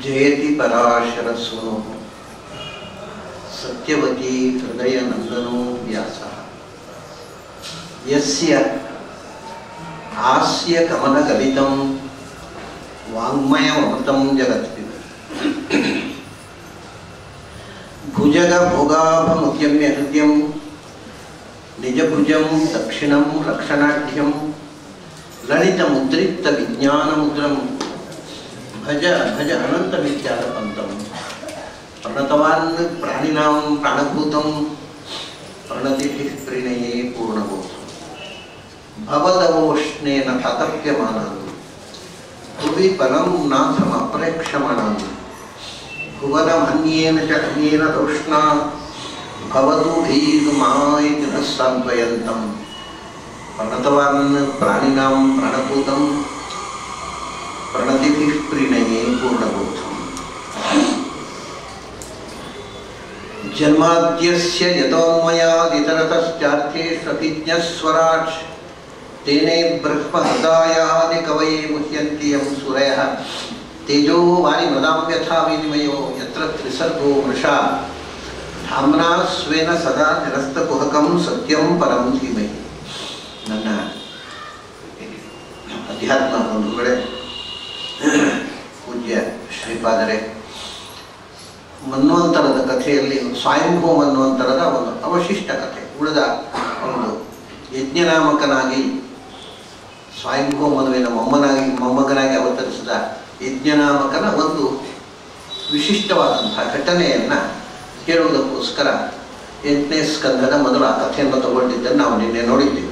ಜಯತಿ ಪರಾಶರಸ್ವನು ಸತ್ಯವತಿ ಹೃದಯನಂದನೋ ವ್ಯಾಸ ಯಸ್ಯ ಹಾಸ್ಯ ಕಮಲಕಲಿತಂ ವಾङ्मयमृतं जगत्पिब भुजगभोगाभमुद्यम्य हृद्यं निजभुजं दक्षिणं रक्षणाढ्यं ललितमुद्रिक्तविज्ञानमुद्रं भज भज अनन्तमित्यादपन्तं प्रणतवान् प्राणिनां प्राणभूतं प्रणतिभिः प्रणये पूर्णबोधम् भवदवोष्णेन तातप्यमानान् भुवि परं नाथमप्रेक्षमाणान् भुवनमन्येन च अन्येन तौष्णा भवतु भीगमायति न सान्त्वयन्तं प्रणतवान् प्राणिनां प्रणभूतं प्रणतिभिः प्रीणये पूर्णबोधम् जन्माद्यस्य यतोन्मयादितरतश्चार्थेष्वभिज्ञस्वराट् तेने ब्रह्महृदायादिकवये मुह्यन्ति यं सुरयः तेजो वारिमृदां यथा विनिमयो यत्र त्रिसर्गो वृषा धाम्ना स्वेन सदा निरस्तकुहकं सत्यं परं धीमहि ನನ್ನ ಅಧ್ಯಾತ್ಮ ಬಂಧುಗಳೇ ಪೂಜ್ಯ ಶ್ರೀಪಾದರೆ ಮನ್ವಂತರದ ಕಥೆಯಲ್ಲಿ ಸ್ವಯಂಭೂ ಮನ್ವಂತರದ ಒಂದು ಅವಶಿಷ್ಟ ಕಥೆ ಉಳಿದ ಒಂದು ಯಜ್ಞನಾಮಕನಾಗಿ ಸ್ವಯಂಭೂ ಮದುವಿನ ಮೊಮ್ಮನಾಗಿ ಮೊಮ್ಮಗನಾಗಿ ಅವತರಿಸಿದ ಯಜ್ಞನಾಮಕನ ಒಂದು ವಿಶಿಷ್ಟವಾದಂತಹ ಘಟನೆಯನ್ನು ಹೇಳುವುದಕ್ಕೋಸ್ಕರ ಎಂಟನೇ ಸ್ಕಂದದ ಮೊದಲು ಆ ಕಥೆಯನ್ನು ತಗೊಂಡಿದ್ದನ್ನು ನಾವು ನಿನ್ನೆ ನೋಡಿದ್ದೇವೆ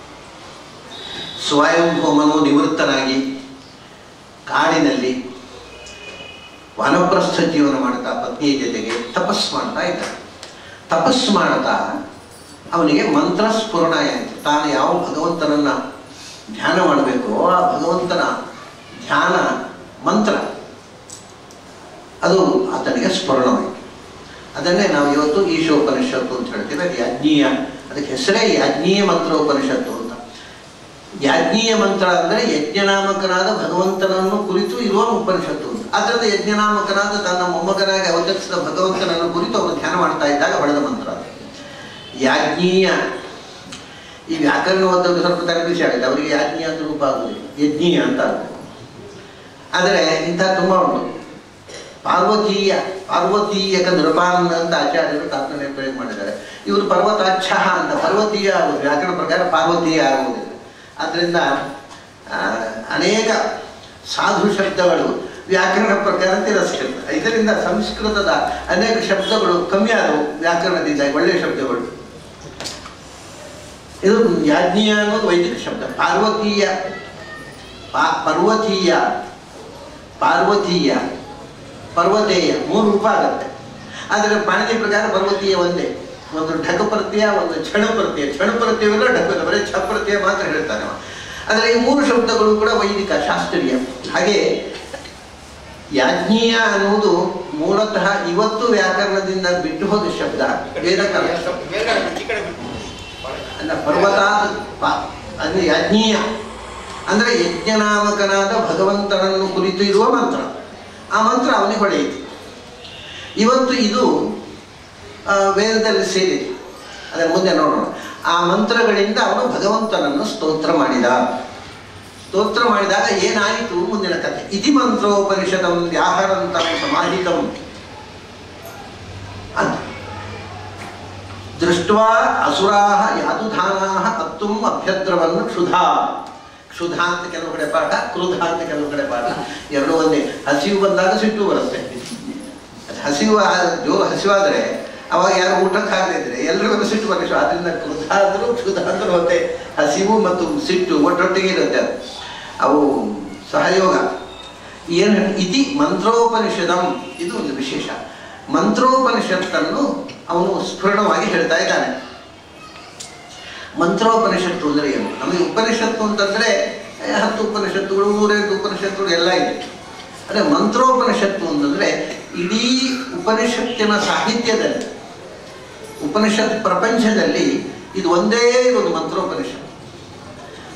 ಸ್ವಯಂಭೂಮನು ನಿವೃತ್ತನಾಗಿ ಕಾಡಿನಲ್ಲಿ ವಾನಪ್ರಸ್ಥ ಜೀವನ ಮಾಡ್ತಾ ಪತ್ನಿಯ ಜೊತೆಗೆ ತಪಸ್ ಮಾಡ್ತಾ ಇದ್ದ ತಪಸ್ ಮಾಡ್ತಾ ಅವನಿಗೆ ಮಂತ್ರ ಸ್ಫುರಣ ಆಯಿತು ತಾನು ಯಾವ ಭಗವಂತನನ್ನ ಧ್ಯಾನ ಮಾಡಬೇಕು ಆ ಭಗವಂತನ ಧ್ಯಾನ ಮಂತ್ರ ಅದು ಆತನಿಗೆ ಸ್ಫುರಣವಾಯಿತು ಅದನ್ನೇ ನಾವು ಇವತ್ತು ಈಶೋಪನಿಷತ್ತು ಅಂತ ಹೇಳ್ತೀವಿ ಅದು ಯಾಜ್ಞೀಯ ಅದಕ್ಕೆ ಹೆಸರೇ ಯಾಜ್ಞೀಯ ಮಂತ್ರೋಪನಿಷತ್ತು ಅಂತ ಯಾಜ್ಞೀಯ ಮಂತ್ರ ಅಂದರೆ ಯಜ್ಞನಾಮಕನಾದ ಭಗವಂತನನ್ನು ಕುರಿತು ಇರುವ ಉಪನಿಷತ್ತು ಅಂತ ಅದರಿಂದ ಯಜ್ಞನಾಮಕನಾದ ತನ್ನ ಮೊಮ್ಮಗನಾಗಿ ಅವತರಿಸಿದ ಭಗವಂತನನ್ನು ಕುರಿತು ಅವನು ಧ್ಯಾನ ಮಾಡ್ತಾ ಇದ್ದಾಗ ಹೊಡೆದ ಮಂತ್ರ ಅದು ಯಾಜ್ಞೀಯ ಈ ವ್ಯಾಕರಣ ಓದೋದು ಸ್ವಲ್ಪ ತರಬೇತಿ ಆಗುತ್ತೆ ಅವರಿಗೆ ಯಾಜ್ಞೀಯ ಅಂತ ರೂಪ ಆಗುವುದಿಲ್ಲ ಯಜ್ಞೀಯ ಅಂತ ಆಗಬೇಕು ಆದರೆ ಇಂಥ ತುಂಬ ಉಂಟು ಪಾರ್ವತೀಯ ಪಾರ್ವತೀಯಕ ನೃಪಾನ್ ಅಂತ ಆಚಾರ್ಯರು ತಾತ್ಪರ್ಯ ಪ್ರಯೋಗ ಮಾಡಿದ್ದಾರೆ ಇವರು ಪರ್ವತಾಚ್ಛ ಅಂತ ಪರ್ವತೀಯ ಆಗುವುದು ವ್ಯಾಕರಣ ಪ್ರಕಾರ ಪಾರ್ವತೀಯ ಆಗುವುದಿಲ್ಲ ಆದ್ದರಿಂದ ಅನೇಕ ಸಾಧು ಶಬ್ದಗಳು ವ್ಯಾಕರಣ ಪ್ರಕಾರ ತಿರಸ್ಕೃತ ಇದರಿಂದ ಸಂಸ್ಕೃತದ ಅನೇಕ ಶಬ್ದಗಳು ಕಮ್ಮಿ ಆದವು ವ್ಯಾಕರಣದಿಂದ ಒಳ್ಳೆಯ ಶಬ್ದಗಳು ಇದು ಯಾಜ್ಞೀಯ ಅನ್ನೋದು ವೈದಿಕ ಶಬ್ದ ಪಾರ್ವತೀಯ ಪಾ ಪರ್ವತೀಯ ಪಾರ್ವತೀಯ ಪರ್ವತೇಯ ಮೂರು ರೂಪ ಆಗುತ್ತೆ ಆದರೆ ಪಾಣಿನಿ ಪ್ರಕಾರ ಪರ್ವತೀಯ ಒಂದೇ ಒಂದು ಢಕ ಪ್ರತ್ಯಯ ಒಂದು ಕ್ಷಣ ಪ್ರತ್ಯಯ ಕ್ಷಣ ಪ್ರತ್ಯವೆಲ್ಲ ಢಕದ ಬರೀ ಛ ಪ್ರತ್ಯಯ ಮಾತ್ರ ಹೇಳ್ತಾನೆ ಅವ ಆದರೆ ಈ ಮೂರು ಶಬ್ದಗಳು ಕೂಡ ವೈದಿಕ ಶಾಸ್ತ್ರೀಯ ಹಾಗೆ ಯಾಜ್ಞೀಯ ಅನ್ನುವುದು ಮೂಲತಃ ಇವತ್ತು ವ್ಯಾಕರಣದಿಂದ ಬಿಟ್ಟು ಹೋದ ಶಬ್ದ ವೇದಕಾಲ ಅಲ್ಲ ಪರ್ವತ ಅಂದರೆ ಯಾಜ್ಞೀಯ ಅಂದರೆ ಯಜ್ಞನಾಮಕನಾದ ಭಗವಂತನನ್ನು ಕುರಿತು ಇರುವ ಮಂತ್ರ ಆ ಮಂತ್ರ ಅವನಿಗೆ ಹೊಳೆಯಿತು ಇವತ್ತು ಇದು ವೇದದಲ್ಲಿ ಸೇರಿದೆ ಅದರ ಮುಂದೆ ನೋಡೋಣ ಆ ಮಂತ್ರಗಳಿಂದ ಅವನು ಭಗವಂತನನ್ನು ಸ್ತೋತ್ರ ಮಾಡಿದ ಸ್ತೋತ್ರ ಮಾಡಿದಾಗ ಏನಾಯಿತು ಮುಂದಿನ ಕಥೆ ಇತಿ ಮಂತ್ರೋಪನಿಷದಂ ವ್ಯಾಹರಂತಂ ಸಮಾಹಿತಂ ಅಂತ ದೃಷ್ಟ್ವಾ ಅಸುರಾ ಯಾದುಧಾನಾ ಹತ್ತುಂ ಅಭ್ಯದ್ರವನ್ನು ಕ್ಷುಧಾ ಕ್ಷುಧಾ ಅಂತ ಕೆಲವು ಕಡೆ ಪಾಠ ಕ್ರುಧ ಅಂತ ಕೆಲವು ಕಡೆ ಪಾಠ ಎರಡು ಒಂದೇ ಹಸಿವು ಬಂದಾಗ ಸಿಟ್ಟು ಬರುತ್ತೆ ಹಸಿವು ಜೋರು ಹಸಿವಾದರೆ ಅವಾಗ ಯಾರು ಊಟಕ್ಕೆ ಆಗದಿದ್ರೆ ಎಲ್ಲರಿಗೂ ಸಿಟ್ಟು ಬರಲಿಲ್ಲ ಅದರಿಂದ ಕ್ರುಧ ಅಂದರೂ ಕ್ಷುಧ ಅಂದರೂ ಒಂದೇ ಹಸಿವು ಮತ್ತು ಸಿಟ್ಟು ಒಟ್ಟೊಟ್ಟಿಗೆ ಇರುತ್ತೆ ಅವು ಸಹಯೋಗ ಏನು ಇತಿ ಮಂತ್ರೋಪನಿಷದಂ ಇದು ಒಂದು ವಿಶೇಷ ಮಂತ್ರೋಪನಿಷತ್ತನ್ನು ಅವನು ಸ್ಫುರಣವಾಗಿ ಹೇಳ್ತಾ ಇದ್ದಾನೆ ಮಂತ್ರೋಪನಿಷತ್ತು ಅಂದರೆ ಏನು ನಮಗೆ ಉಪನಿಷತ್ತು ಅಂತಂದರೆ ಹತ್ತು ಉಪನಿಷತ್ತುಗಳು ಮೂರೆಂಟು ಉಪನಿಷತ್ತುಗಳು ಎಲ್ಲ ಇದೆ ಅಂದರೆ ಮಂತ್ರೋಪನಿಷತ್ತು ಅಂತಂದರೆ ಇಡೀ ಉಪನಿಷತ್ತಿನ ಸಾಹಿತ್ಯದಲ್ಲಿ ಉಪನಿಷತ್ ಪ್ರಪಂಚದಲ್ಲಿ ಇದು ಒಂದೇ ಒಂದು ಮಂತ್ರೋಪನಿಷತ್ತು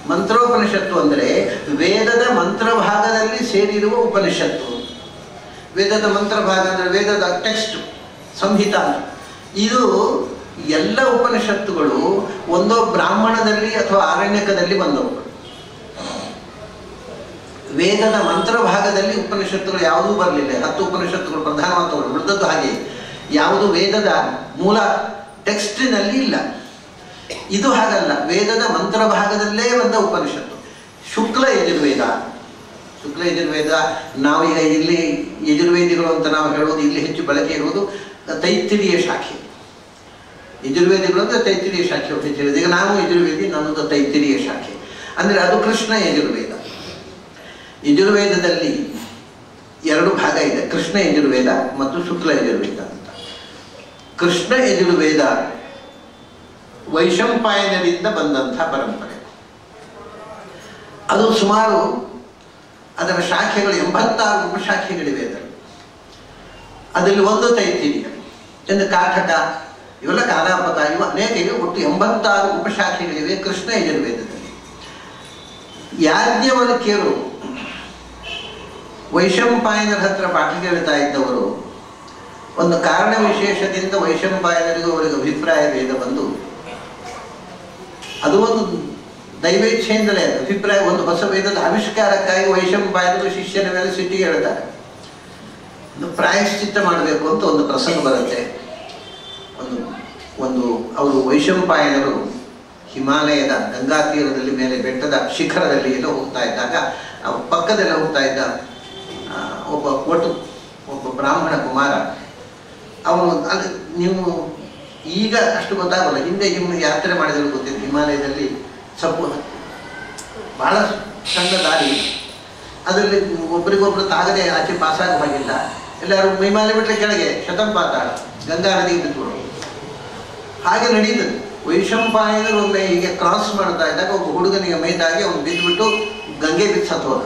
ಮಂತ್ರೋಪನಿಷತ್ತು ಅಂದರೆ ವೇದದ ಮಂತ್ರಭಾಗದಲ್ಲಿ ಸೇರಿರುವ ಉಪನಿಷತ್ತು ವೇದದ ಮಂತ್ರ ಭಾಗ ಅಂದರೆ ವೇದದ ಟೆಕ್ಸ್ಟ್ ಸಂಹಿತ ಅಂತ. ಇದು ಎಲ್ಲ ಉಪನಿಷತ್ತುಗಳು ಒಂದೋ ಬ್ರಾಹ್ಮಣದಲ್ಲಿ ಅಥವಾ ಆರಣ್ಯಕದಲ್ಲಿ ಬಂದವುಗಳು ವೇದದ ಮಂತ್ರ ಭಾಗದಲ್ಲಿ ಉಪನಿಷತ್ತುಗಳು ಯಾವುದೂ ಬರಲಿಲ್ಲ ಹತ್ತು ಉಪನಿಷತ್ತುಗಳು ಪ್ರಧಾನವಾದವುಗಳು ಉಳಿದದ್ದು ಹಾಗೆ ಯಾವುದು ವೇದದ ಮೂಲ ಟೆಕ್ಸ್ಟಿನಲ್ಲಿ ಇಲ್ಲ ಇದು ಹಾಗಲ್ಲ ವೇದದ ಮಂತ್ರ ಭಾಗದಲ್ಲೇ ಬಂದ ಉಪನಿಷತ್ತು ಶುಕ್ಲ ಯಜುರ್ವೇದ ಶುಕ್ಲ ಯಜುರ್ವೇದ ನಾವೀಗ ಇಲ್ಲಿ ಯಜುರ್ವೇದಿಗಳು ಅಂತ ನಾವು ಹೇಳೋದು ಇಲ್ಲಿ ಹೆಚ್ಚು ಬಳಕೆ ಇರುವುದು ತೈತ್ತಿರಿಯ ಶಾಖೆ ಯಜುರ್ವೇದಿಗಳು ಅಂದರೆ ತೈತ್ತಿರಿಯ ಶಾಖೆ ಹೆಚ್ಚು ಹೇಳಿದೆ ಈಗ ನಾವು ಯಜುರ್ವೇದಿ ನನ್ನದು ತೈತ್ತಿರಿಯ ಶಾಖೆ ಅಂದರೆ ಅದು ಕೃಷ್ಣ ಯಜುರ್ವೇದ ಯಜುರ್ವೇದದಲ್ಲಿ ಎರಡು ಭಾಗ ಇದೆ ಕೃಷ್ಣ ಯಜುರ್ವೇದ ಮತ್ತು ಶುಕ್ಲ ಯಜುರ್ವೇದ ಅಂತ ಕೃಷ್ಣ ಯಜುರ್ವೇದ ವೈಶಂಪಾಯನರಿಂದ ಬಂದಂಥ ಪರಂಪರೆ ಅದು ಸುಮಾರು ಅದರ ಶಾಖೆಗಳು ಎಂಬತ್ತಾರು ಉಪಶಾಖೆಗಳಿವೆ ಅದರಲ್ಲಿ ಅದರಲ್ಲಿ ಒಂದು ತೈತಿರಿಯ ಎಂದು ಕಾಠಕ ಇವೆಲ್ಲ ಕಾದಾಪಕ ಇವು ಅನೇಕ ಇವೆ ಒಟ್ಟು ಎಂಬತ್ತಾರು ಉಪಶಾಖೆಗಳಿವೆ ಕೃಷ್ಣ ಯಜುರ್ವೇದದಲ್ಲಿ ಯಾಜ್ಞವಲ್ಕ್ಯರು ವೈಶಂಪಾಯನರ ಹತ್ರ ಪಾಠ ಕೇಳ್ತಾ ಇದ್ದವರು ಒಂದು ಕಾರಣ ವಿಶೇಷದಿಂದ ವೈಶಂಪಾಯನರಿಗೂ ಅವರಿಗೆ ಅಭಿಪ್ರಾಯ ಭೇದ ಬಂದು ಅದು ಒಂದು ದೈವೇಚ್ಛೆಯಿಂದಲೇ ಅದು. ಅಭಿಪ್ರಾಯ ಒಂದು ಹೊಸ ವೇದದ ಆವಿಷ್ಕಾರಕ್ಕಾಗಿ ವೈಶಂಪಾಯನರು ಶಿಷ್ಯನ ಮೇಲೆ ಸಿಟ್ಟಿಗೆ ಹೇಳ್ತಾರೆ ಒಂದು ಪ್ರಾಯಶ್ಚಿತ್ತ ಮಾಡಬೇಕು ಅಂತ ಒಂದು ಪ್ರಸಂಗ ಬರುತ್ತೆ ಒಂದು ಒಂದು ಅವರು ವೈಶಂಪಾಯನರು ಹಿಮಾಲಯದ ಗಂಗಾ ತೀರದಲ್ಲಿ ಮೇಲೆ ಬೆಟ್ಟದ ಶಿಖರದಲ್ಲಿ ಎಲ್ಲ ಹೋಗ್ತಾ ಇದ್ದಾಗ ಆ ಪಕ್ಕದಲ್ಲೇ ಹೋಗ್ತಾ ಇದ್ದ ಆ, ಒಬ್ಬ ಒಟ್ಟು ಒಬ್ಬ ಬ್ರಾಹ್ಮಣ ಕುಮಾರ ಅವನು ಅದು ನೀವು ಈಗ ಅಷ್ಟು ಗೊತ್ತಾಗಲ್ಲ ಹಿಂದೆ ನಿಮ್ಮ ಯಾತ್ರೆ ಮಾಡಿದ್ರೆ ಗೊತ್ತಿತ್ತು ಹಿಮಾಲಯದಲ್ಲಿ ಸಪ್ಪು ಬಹಳ ಸಣ್ಣ ದಾರಿ ಅದರಲ್ಲಿ ಒಬ್ರಿಗೊಬ್ರು ತಾಗದೆ ಆಚೆ ಪಾಸಾಗ ಹೋಗಿಲ್ಲ ಎಲ್ಲರೂ ಹಿಮಾಲಯ ಬಿಟ್ಟರೆ ಕೆಳಗೆ ಶತಂಪಾತಾಳ ಗಂಗಾ ನದಿಗೆ ಬಿದ್ದುಬಿಡು ಹಾಗೆ ನಡೀತದೆ ವೈಶಂಪಾಯನರು ಒಮ್ಮೆ ಹೀಗೆ ಕ್ರಾಸ್ ಮಾಡ್ತಾ ಇದ್ದಾಗ ಒಬ್ಬ ಹುಡುಗನಿಗೆ ಮೈದಾಗಿ ಅವನು ಬಿದ್ದುಬಿಟ್ಟು ಗಂಗೆ ಬಿದ್ದು ಸತ್ತು ಹೋದ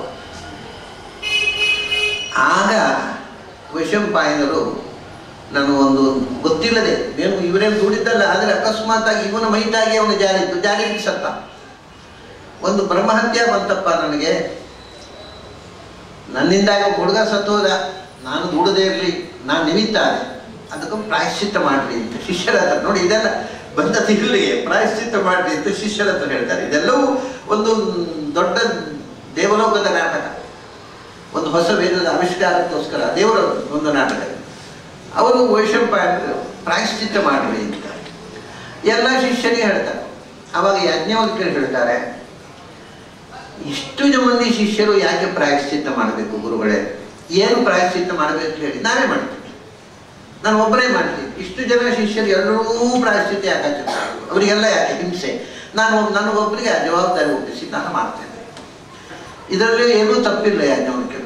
ಆಗ ವೈಶಂಪಾಯನರು ನಾನು ಒಂದು ಗೊತ್ತಿಲ್ಲದೆ ಏನು ಇವರೇನು ದುಡಿದ್ದಲ್ಲ ಆದರೆ ಅಕಸ್ಮಾತಾಗಿ ಇವನ ಮೈದಾಗಿ ಅವನು ಜಾರಿತ್ತು ಜಾರಿ ಬಿದ್ದು ಸತ್ತ ಒಂದು ಬ್ರಹ್ಮಹತ್ಯ ಬಂತಪ್ಪ ನನಗೆ ನನ್ನಿಂದಾಗಿ ಒಬ್ಬ ಹುಡುಗ ಸತ್ತೋದ ನಾನು ದುಡದೇ ಇರಲಿ ನಾನು ನಿಮಿತ್ತ ಆದೆ ಅದಕ್ಕೆ ಪ್ರಾಯಶ್ಚಿತ್ತ ಮಾಡ್ರಿ ಅಂತ ಶಿಷ್ಯರ ಹತ್ರ ನೋಡಿ ಇದೆಲ್ಲ ಬಂದ ತಿಂಗಳಿಗೆ ಪ್ರಾಯಶ್ಚಿತ್ತ ಮಾಡ್ರಿ ಅಂತ ಶಿಷ್ಯರ ಹತ್ರ ಹೇಳ್ತಾರೆ ಇದೆಲ್ಲವೂ ಒಂದು ದೊಡ್ಡ ದೇವಲೋಕದ ನಾಟಕ ಒಂದು ಹೊಸ ವೇದದ ಆವಿಷ್ಕಾರಕ್ಕೋಸ್ಕರ ದೇವರ ಒಂದು ನಾಟಕ ಇದು. ಅವರು ವೈಶಂಪಾಯನರು ಪ್ರಾಯಶ್ಚಿತ್ತ ಮಾಡ್ರಿ ಅಂತ ಎಲ್ಲ ಶಿಷ್ಯರಿಗೆ ಹೇಳ್ತಾರೆ ಅವಾಗ ಯಾಜ್ಞವಲ್ಕ್ಯರು ಹೇಳ್ತಾರೆ ಇಷ್ಟು ಜ ಮಂದಿ ಶಿಷ್ಯರು ಯಾಕೆ ಪ್ರಾಯಶ್ಚಿತ್ತ ಮಾಡಬೇಕು ಗುರುಗಳೇ ಏನು ಪ್ರಾಯಶ್ಚಿತ್ತ ಮಾಡಬೇಕು ಹೇಳಿ ನಾವೇ ಮಾಡ್ತೀವಿ ನಾನು ಒಬ್ಬರೇ ಮಾಡ್ತೀನಿ ಇಷ್ಟು ಜನ ಶಿಷ್ಯರು ಎಲ್ಲರೂ ಪ್ರಾಯಶ್ಚಿತ್ತ ಯಾಕೆ ಹಚ್ಚುತ್ತಾರೆ? ಅವರಿಗೆಲ್ಲ ಯಾಕೆ ಹಿಂಸೆ ನಾನು ನನಗೊಬ್ಬರಿಗೆ ಆ ಜವಾಬ್ದಾರಿ ಒಪ್ಪಿಸಿ ನಾನು ಮಾಡ್ತೇನೆ ಇದರಲ್ಲಿ ಏನೂ ತಪ್ಪಿಲ್ಲ ಯಾಜ್ಞವಲ್ಕ್ಯರು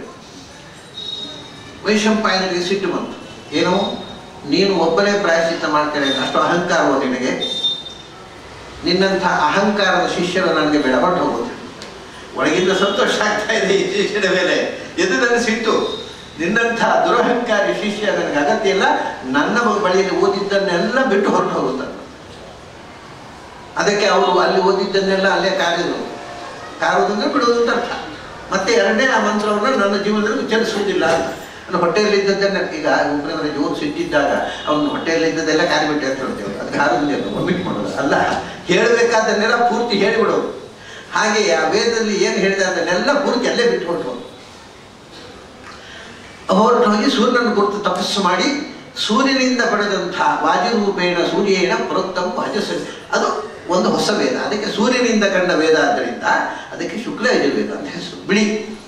ವೈಶಂಪಾಯನಿಗೆ ಸಿಟ್ಟು ಬಂತು ಏನು ನೀನು ಒಬ್ಬನೇ ಪ್ರಾಯಶ್ಚಿತ್ತ ಮಾಡ್ತೇನೆ ಅಷ್ಟು ಅಹಂಕಾರವೋ ನಿನಗೆ ನಿನ್ನಂಥ ಅಹಂಕಾರದ ಶಿಷ್ಯರು ನನಗೆ ಬೆಳಬಟ್ಟು ಹೋಗುತ್ತೆ ಒಳಗಿಂದ ಸಂತೋಷ ಆಗ್ತಾ ಇದೆ ಈ ಶಿಷ್ಯನ ಮೇಲೆ ಎದು ನನ್ನ ಸಿಟ್ಟು ನಿನ್ನಂಥ ದುರಹಂಕಾರಿ ಶಿಷ್ಯ ನನಗೆ ಅಗತ್ಯ ಇಲ್ಲ ನನ್ನ ಬಳಿಯಲ್ಲಿ ಓದಿದ್ದನ್ನೆಲ್ಲ ಬಿಟ್ಟು ಹೊರಟು ಹೋಗುತ್ತಾನೆ ಅದಕ್ಕೆ ಅವರು ಅಲ್ಲಿ ಓದಿದ್ದನ್ನೆಲ್ಲ ಅಲ್ಲೇ ಕಾರಿದ್ರು ಕಾರುವುದಂದ್ರೆ ಬಿಡುವುದು ಅಂತ ಅರ್ಥ ಮತ್ತೆ ಎರಡನೇ ಆ ಮಂತ್ರವನ್ನು ನನ್ನ ಜೀವನದಲ್ಲಿ ಉಚ್ಚರಿಸುವುದಿಲ್ಲ ಅಂತ ನನ್ನ ಹೊಟ್ಟೆಯಲ್ಲಿದ್ದದ್ದನ್ನ ಈಗ ಒಬ್ಬರ ಜೋರು ಸಿಟ್ಟಿದ್ದಾಗ ಅವನು ಹೊಟ್ಟೆಯಲ್ಲಿದ್ದದೆಲ್ಲ ಕಾರಿಬಿಟ್ಟೆ ಅಂತ ಹೇಳ್ತೇವೆ ಅದು ಕಾರುವುದಿಲ್ಲ ಒಮ್ಮಿಟ್ ಮಾಡೋದು ಅಲ್ಲ ಹೇಳಬೇಕಾದನ್ನೆಲ್ಲ ಪೂರ್ತಿ ಹೇಳಿಬಿಡೋದು ಹಾಗೆ ಆ ವೇದದಲ್ಲಿ ಏನು ಹೇಳಿದ ಅದನ್ನೆಲ್ಲ ಪೂರ್ತಿ ಅಲ್ಲೇ ಬಿಟ್ಟು ಹೊರಟು ಹೊರಟು ಹೋಗಿ ಸೂರ್ಯನ ಕುರಿತು ತಪಸ್ಸು ಮಾಡಿ ಸೂರ್ಯನಿಂದ ಪಡೆದಂಥ ವಾಜುರೂಪೇಣ ಸೂರ್ಯೇಣ ಪ್ರೋಕ್ತಂ ವಾಜಸ ಅದು ಒಂದು ಹೊಸ ವೇದ ಅದಕ್ಕೆ ಸೂರ್ಯನಿಂದ ಕಂಡ ವೇದ ಆದ್ದರಿಂದ ಅದಕ್ಕೆ ಶುಕ್ಲ ಯಜುರ್ವೇದ ಅಂತ ಹೆಸರು ಬಿಳಿ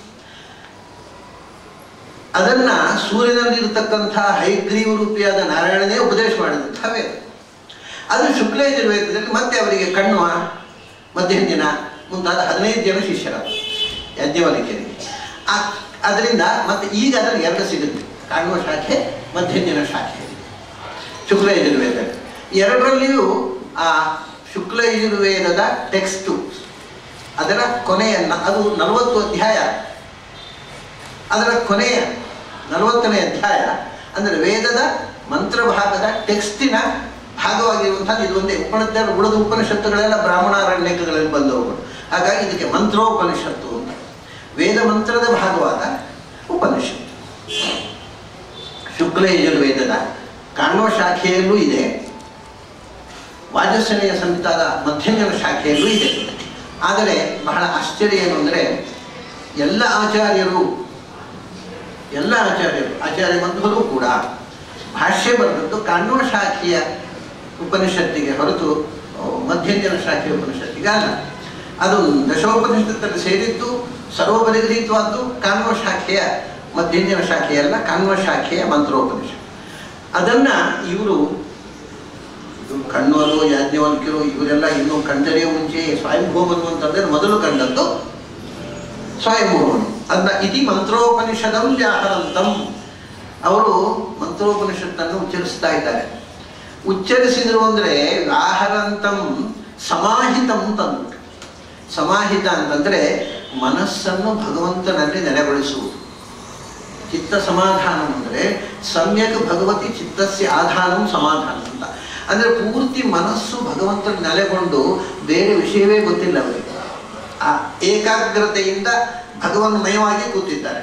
ಅದನ್ನ ಸೂರ್ಯನಲ್ಲಿರತಕ್ಕಂಥ ಹೈಗ್ರೀವ ರೂಪಿಯಾದ ನಾರಾಯಣನೇ ಉಪದೇಶ ಮಾಡಿದಂಥ ವೇದ ಅದು ಶುಕ್ಲ ಯಜುರ್ವೇದದಲ್ಲಿ ಮತ್ತೆ ಅವರಿಗೆ ಕಣ್ವ ಮಧ್ಯಂಜನ ಮುಂತಾದ ಹದಿನೈದು ಜನ ಶಿಷ್ಯರ ಯಾಜ್ಞವಲ್ಕ್ಯರಿಗೆ ಆ ಅದರಿಂದ ಮತ್ತೆ ಈಗ ಅದರಲ್ಲಿ ಎರಡು ಸಿಗುತ್ತೆ ಕಾಣುವ ಶಾಖೆ ಮಧ್ಯಂಜನ ಶಾಖೆ ಶುಕ್ಲ ಯಜುರ್ವೇದ ಎರಡರಲ್ಲಿಯೂ ಆ ಶುಕ್ಲ ಯಜುರ್ವೇದದ ಟೆಕ್ಸ್ಟು ಅದರ ಕೊನೆಯನ್ನ ಅದು ನಲವತ್ತು ಅಧ್ಯಾಯ ಅದರ ಕೊನೆಯ ನಲವತ್ತನೇ ಅಧ್ಯಾಯ ಅಂದರೆ ವೇದದ ಮಂತ್ರಭಾಗದ ಟೆಕ್ಸ್ಟಿನ ಭಾಗವಾಗಿರುವಂಥದ್ದು ಇದು ಒಂದೇ ಉಪನಿಷತ್ ಉಳಿದ ಉಪನಿಷತ್ತುಗಳೆಲ್ಲ ಬ್ರಾಹ್ಮಣಾರಣ್ಯಕಗಳಲ್ಲಿ ಬಂದವುಗಳು ಹಾಗಾಗಿ ಇದಕ್ಕೆ ಮಂತ್ರೋಪನಿಷತ್ತು ಅಂತ ವೇದ ಮಂತ್ರದ ಭಾಗವಾದ ಉಪನಿಷತ್ತು ಶುಕ್ಲ ಯಜುರ್ವೇದದ ಕಾಣುವ ಶಾಖೆಯಲ್ಲೂ ಇದೆ ವಾಜಸನೆಯ ಸಂಹಿತಾದ ಮಧ್ಯಂಜನ ಶಾಖೆಯಲ್ಲೂ ಇದೆ ಆದರೆ ಬಹಳ ಆಶ್ಚರ್ಯ ಏನು ಅಂದರೆ ಎಲ್ಲ ಆಚಾರ್ಯರು ಎಲ್ಲ ಆಚಾರ್ಯರು ಆಚಾರ್ಯ ಮಧ್ವರು ಕೂಡ ಭಾಷ್ಯ ಬರೆದದ್ದು ಕಾಣುವ ಶಾಖೆಯ ಉಪನಿಷತ್ತಿಗೆ ಹೊರತು ಮಧ್ಯಂಜನ ಶಾಖೆಯ ಉಪನಿಷತ್ತಿಗೆ ಅಲ್ಲ ಅದು ದಶೋಪನಿಷತ್ತಲ್ಲಿ ಸೇರಿದ್ದು ಸರ್ವಪರಿಗೃಹೀತವಾದ್ದು ಕಾಣುವ ಶಾಖೆಯ ಮಧ್ಯಂಜನ ಶಾಖೆಯಲ್ಲ ಕಾಣುವ ಶಾಖೆಯ ಮಂತ್ರೋಪನಿಷತ್ ಅದನ್ನ ಇವರು ಕಣ್ಣವರು ಯಾಜ್ಞವಲ್ಕ್ಯರು ಇವರೆಲ್ಲ ಇನ್ನೂ ಕಂಡರಿಯ ಮುಂಚೆ ಸ್ವಯಂಭೂಮನು ಅಂತಂದ್ರೆ ಮೊದಲು ಕಂಡದ್ದು ಸ್ವಯಂಭೂಮನು ಅದನ್ನ ಇತಿ ಮಂತ್ರೋಪನಿಷದಂ ವ್ಯಾಹರಂತಂ ಅವರು ಮಂತ್ರೋಪನಿಷತ್ತನ್ನು ಉಚ್ಚರಿಸ್ತಾ ಇದ್ದಾರೆ ಉಚ್ಚರಿಸಿದ್ರು ಅಂದ್ರೆ ವ್ಯಾಹರಂತಂ ಸಮಾಹಿತಂ ತಂದು ಸಮಾಹಿತ ಅಂತಂದ್ರೆ ಮನಸ್ಸನ್ನು ಭಗವಂತನಲ್ಲಿ ನೆಲೆಗೊಳಿಸುವುದು ಚಿತ್ತ ಸಮಾಧಾನ ಅಂದರೆ ಸಮ್ಯಕ್ ಭಗವತಿ ಚಿತ್ತಸ್ಯ ಆಧಾನಂ ಸಮಾಧಾನ ಅಂತ ಅಂದರೆ ಪೂರ್ತಿ ಮನಸ್ಸು ಭಗವಂತನ ನೆಲೆಗೊಂಡು ಬೇರೆ ವಿಷಯವೇ ಗೊತ್ತಿಲ್ಲ ಅವರಿಗೆ ಆ ಏಕಾಗ್ರತೆಯಿಂದ ಭಗವನ್ಮಯವಾಗಿ ಕೂತಿದ್ದಾರೆ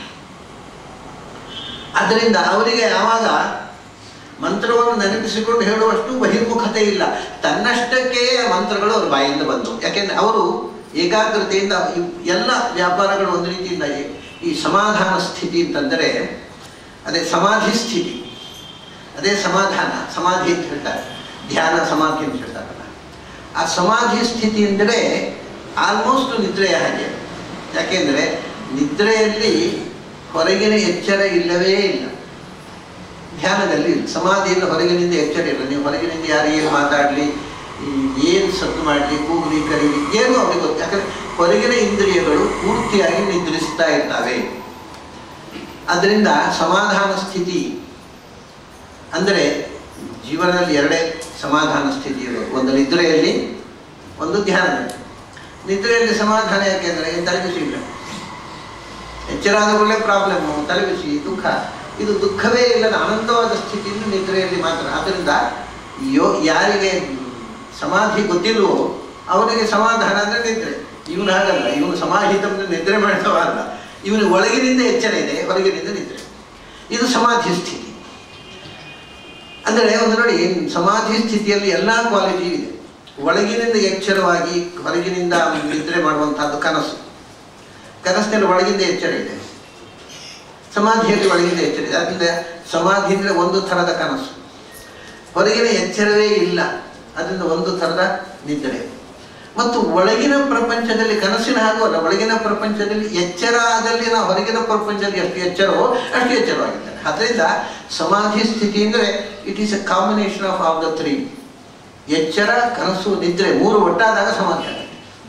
ಆದ್ದರಿಂದ ಅವರಿಗೆ ಯಾವಾಗ ಮಂತ್ರವನ್ನು ನೆನಪಿಸಿಕೊಂಡು ಹೇಳುವಷ್ಟು ಬಹಿರ್ಮುಖತೆ ಇಲ್ಲ ತನ್ನಷ್ಟಕ್ಕೆ ಮಂತ್ರಗಳು ಅವ್ರ ಬಾಯಿಂದ ಬಂದವು ಯಾಕೆಂದ್ರೆ ಅವರು ಏಕಾಗ್ರತೆಯಿಂದ ಇವ್- ಎಲ್ಲ ವ್ಯಾಪಾರಗಳು ಒಂದು ರೀತಿಯಿಂದ ಈ- ಈ ಸಮಾಧಾನ ಸ್ಥಿತಿ ಅಂತಂದರೆ ಅದೇ ಸಮಾಧಿ ಸ್ಥಿತಿ ಅದೇ ಸಮಾಧಾನ ಸಮಾಧಿ ಅಂತ ಹೇಳ್ತಾರೆ ಧ್ಯಾನ ಸಮಾಧಿ ಅಂತ ಹೇಳ್ತಾರಲ್ಲ ಆ ಸಮಾಧಿ ಸ್ಥಿತಿ ಅಂದರೆ ಆಲ್ಮೋಸ್ಟ್ ನಿದ್ರೆಯ ಹಾಗೆ ಯಾಕೆಂದರೆ ನಿದ್ರೆಯಲ್ಲಿ ಹೊರಗಿನ ಎಚ್ಚರ ಇಲ್ಲವೇ ಇಲ್ಲ ಧ್ಯಾನದಲ್ಲಿ ಇಲ್ಲ. ಸಮಾಧಿಯಲ್ಲಿ ಹೊರಗಿನಿಂದ ಎಚ್ಚರ ಇಲ್ಲ ನೀವು ಹೊರಗಿನಿಂದ ಯಾರು ಏನು ಮಾತಾಡಲಿ ಏನು ಸದ್ದು ಮಾಡಲಿ ಕೂಗಲಿ ಕರೀಲಿ ಏನು ಅವ್ರಿಗೆ ಗೊತ್ತು ಯಾಕಂದ್ರೆ ಹೊರಗಿನ ಇಂದ್ರಿಯಗಳು ಪೂರ್ತಿಯಾಗಿ ನಿದ್ರಿಸ್ತಾ ಇರ್ತವೆ ಅದರಿಂದ ಸಮಾಧಾನ ಸ್ಥಿತಿ ಅಂದರೆ ಜೀವನದಲ್ಲಿ ಎರಡೇ ಸಮಾಧಾನ ಸ್ಥಿತಿ ಇರೋದು ಒಂದು ನಿದ್ರೆಯಲ್ಲಿ ಒಂದು ಧ್ಯಾನದಲ್ಲಿ ನಿದ್ರೆಯಲ್ಲಿ ಸಮಾಧಾನ ಯಾಕೆಂದರೆ ತಲೆಬಿಸಿ ಇಲ್ಲ ಎಚ್ಚರ ಆದ ಕೂಡಲೇ ಪ್ರಾಬ್ಲಮ್ಮು ತಲೆಬಿಸಿ ದುಃಖ ಇದು ದುಃಖವೇ ಇಲ್ಲದ ಅನಂತವಾದ ಸ್ಥಿತಿಯಿಂದ ನಿದ್ರೆಯಲ್ಲಿ ಮಾತ್ರ ಆದ್ದರಿಂದ ಯೋ ಯಾರಿಗೆ ಸಮಾಧಿ ಗೊತ್ತಿಲ್ವೋ ಅವನಿಗೆ ಸಮಾಧಾನ ಅಂದರೆ ನಿದ್ರೆ ಇವನು ಹಾಗಲ್ಲ ಇವನು ಸಮಾಹಿತವನ್ನು ನಿದ್ರೆ ಮಾಡಿದವ ಅಲ್ಲ ಇವನು ಒಳಗಿನಿಂದ ಎಚ್ಚರ ಇದೆ ಹೊರಗಿನಿಂದ ನಿದ್ರೆ ಇದು ಸಮಾಧಿ ಸ್ಥಿತಿ ಅಂದರೆ ಒಂದು ನೋಡಿ ಸಮಾಧಿ ಸ್ಥಿತಿಯಲ್ಲಿ ಎಲ್ಲ ಕ್ವಾಲಿಟಿ ಇದೆ ಒಳಗಿನಿಂದ ಎಚ್ಚರವಾಗಿ ಹೊರಗಿನಿಂದ ನಿದ್ರೆ ಮಾಡುವಂತಹದ್ದು ಕನಸು ಕನಸಿನಲ್ಲಿ ಒಳಗಿಂದ ಎಚ್ಚರ ಇದೆ ಸಮಾಧಿಯಲ್ಲಿ ಒಳಗಿಂದ ಎಚ್ಚರ ಇದೆ ಅದರಿಂದ ಸಮಾಧಿ ಅಂದರೆ ಒಂದು ಥರದ ಕನಸು ಹೊರಗಿನ ಎಚ್ಚರವೇ ಇಲ್ಲ ಅದರಿಂದ ಒಂದು ಥರದ ನಿದ್ರೆ ಮತ್ತು ಒಳಗಿನ ಪ್ರಪಂಚದಲ್ಲಿ ಕನಸಿನ ಹಾಗೂ ಅಲ್ಲ ಒಳಗಿನ ಪ್ರಪಂಚದಲ್ಲಿ ಎಚ್ಚರ ಆದಲ್ಲಿ ನಾವು ಹೊರಗಿನ ಪ್ರಪಂಚದಲ್ಲಿ ಎಷ್ಟು ಎಚ್ಚರವೋ ಅಷ್ಟು ಎಚ್ಚರವಾಗಿದ್ದಾರೆ ಅದರಿಂದ ಸಮಾಧಿ ಸ್ಥಿತಿ ಅಂದರೆ it is a combination of all the three ಎಚ್ಚರ ಕನಸು ನಿದ್ರೆ ಮೂರು ಒಟ್ಟಾದಾಗ ಸಮಾಧಿ ಆಗುತ್ತೆ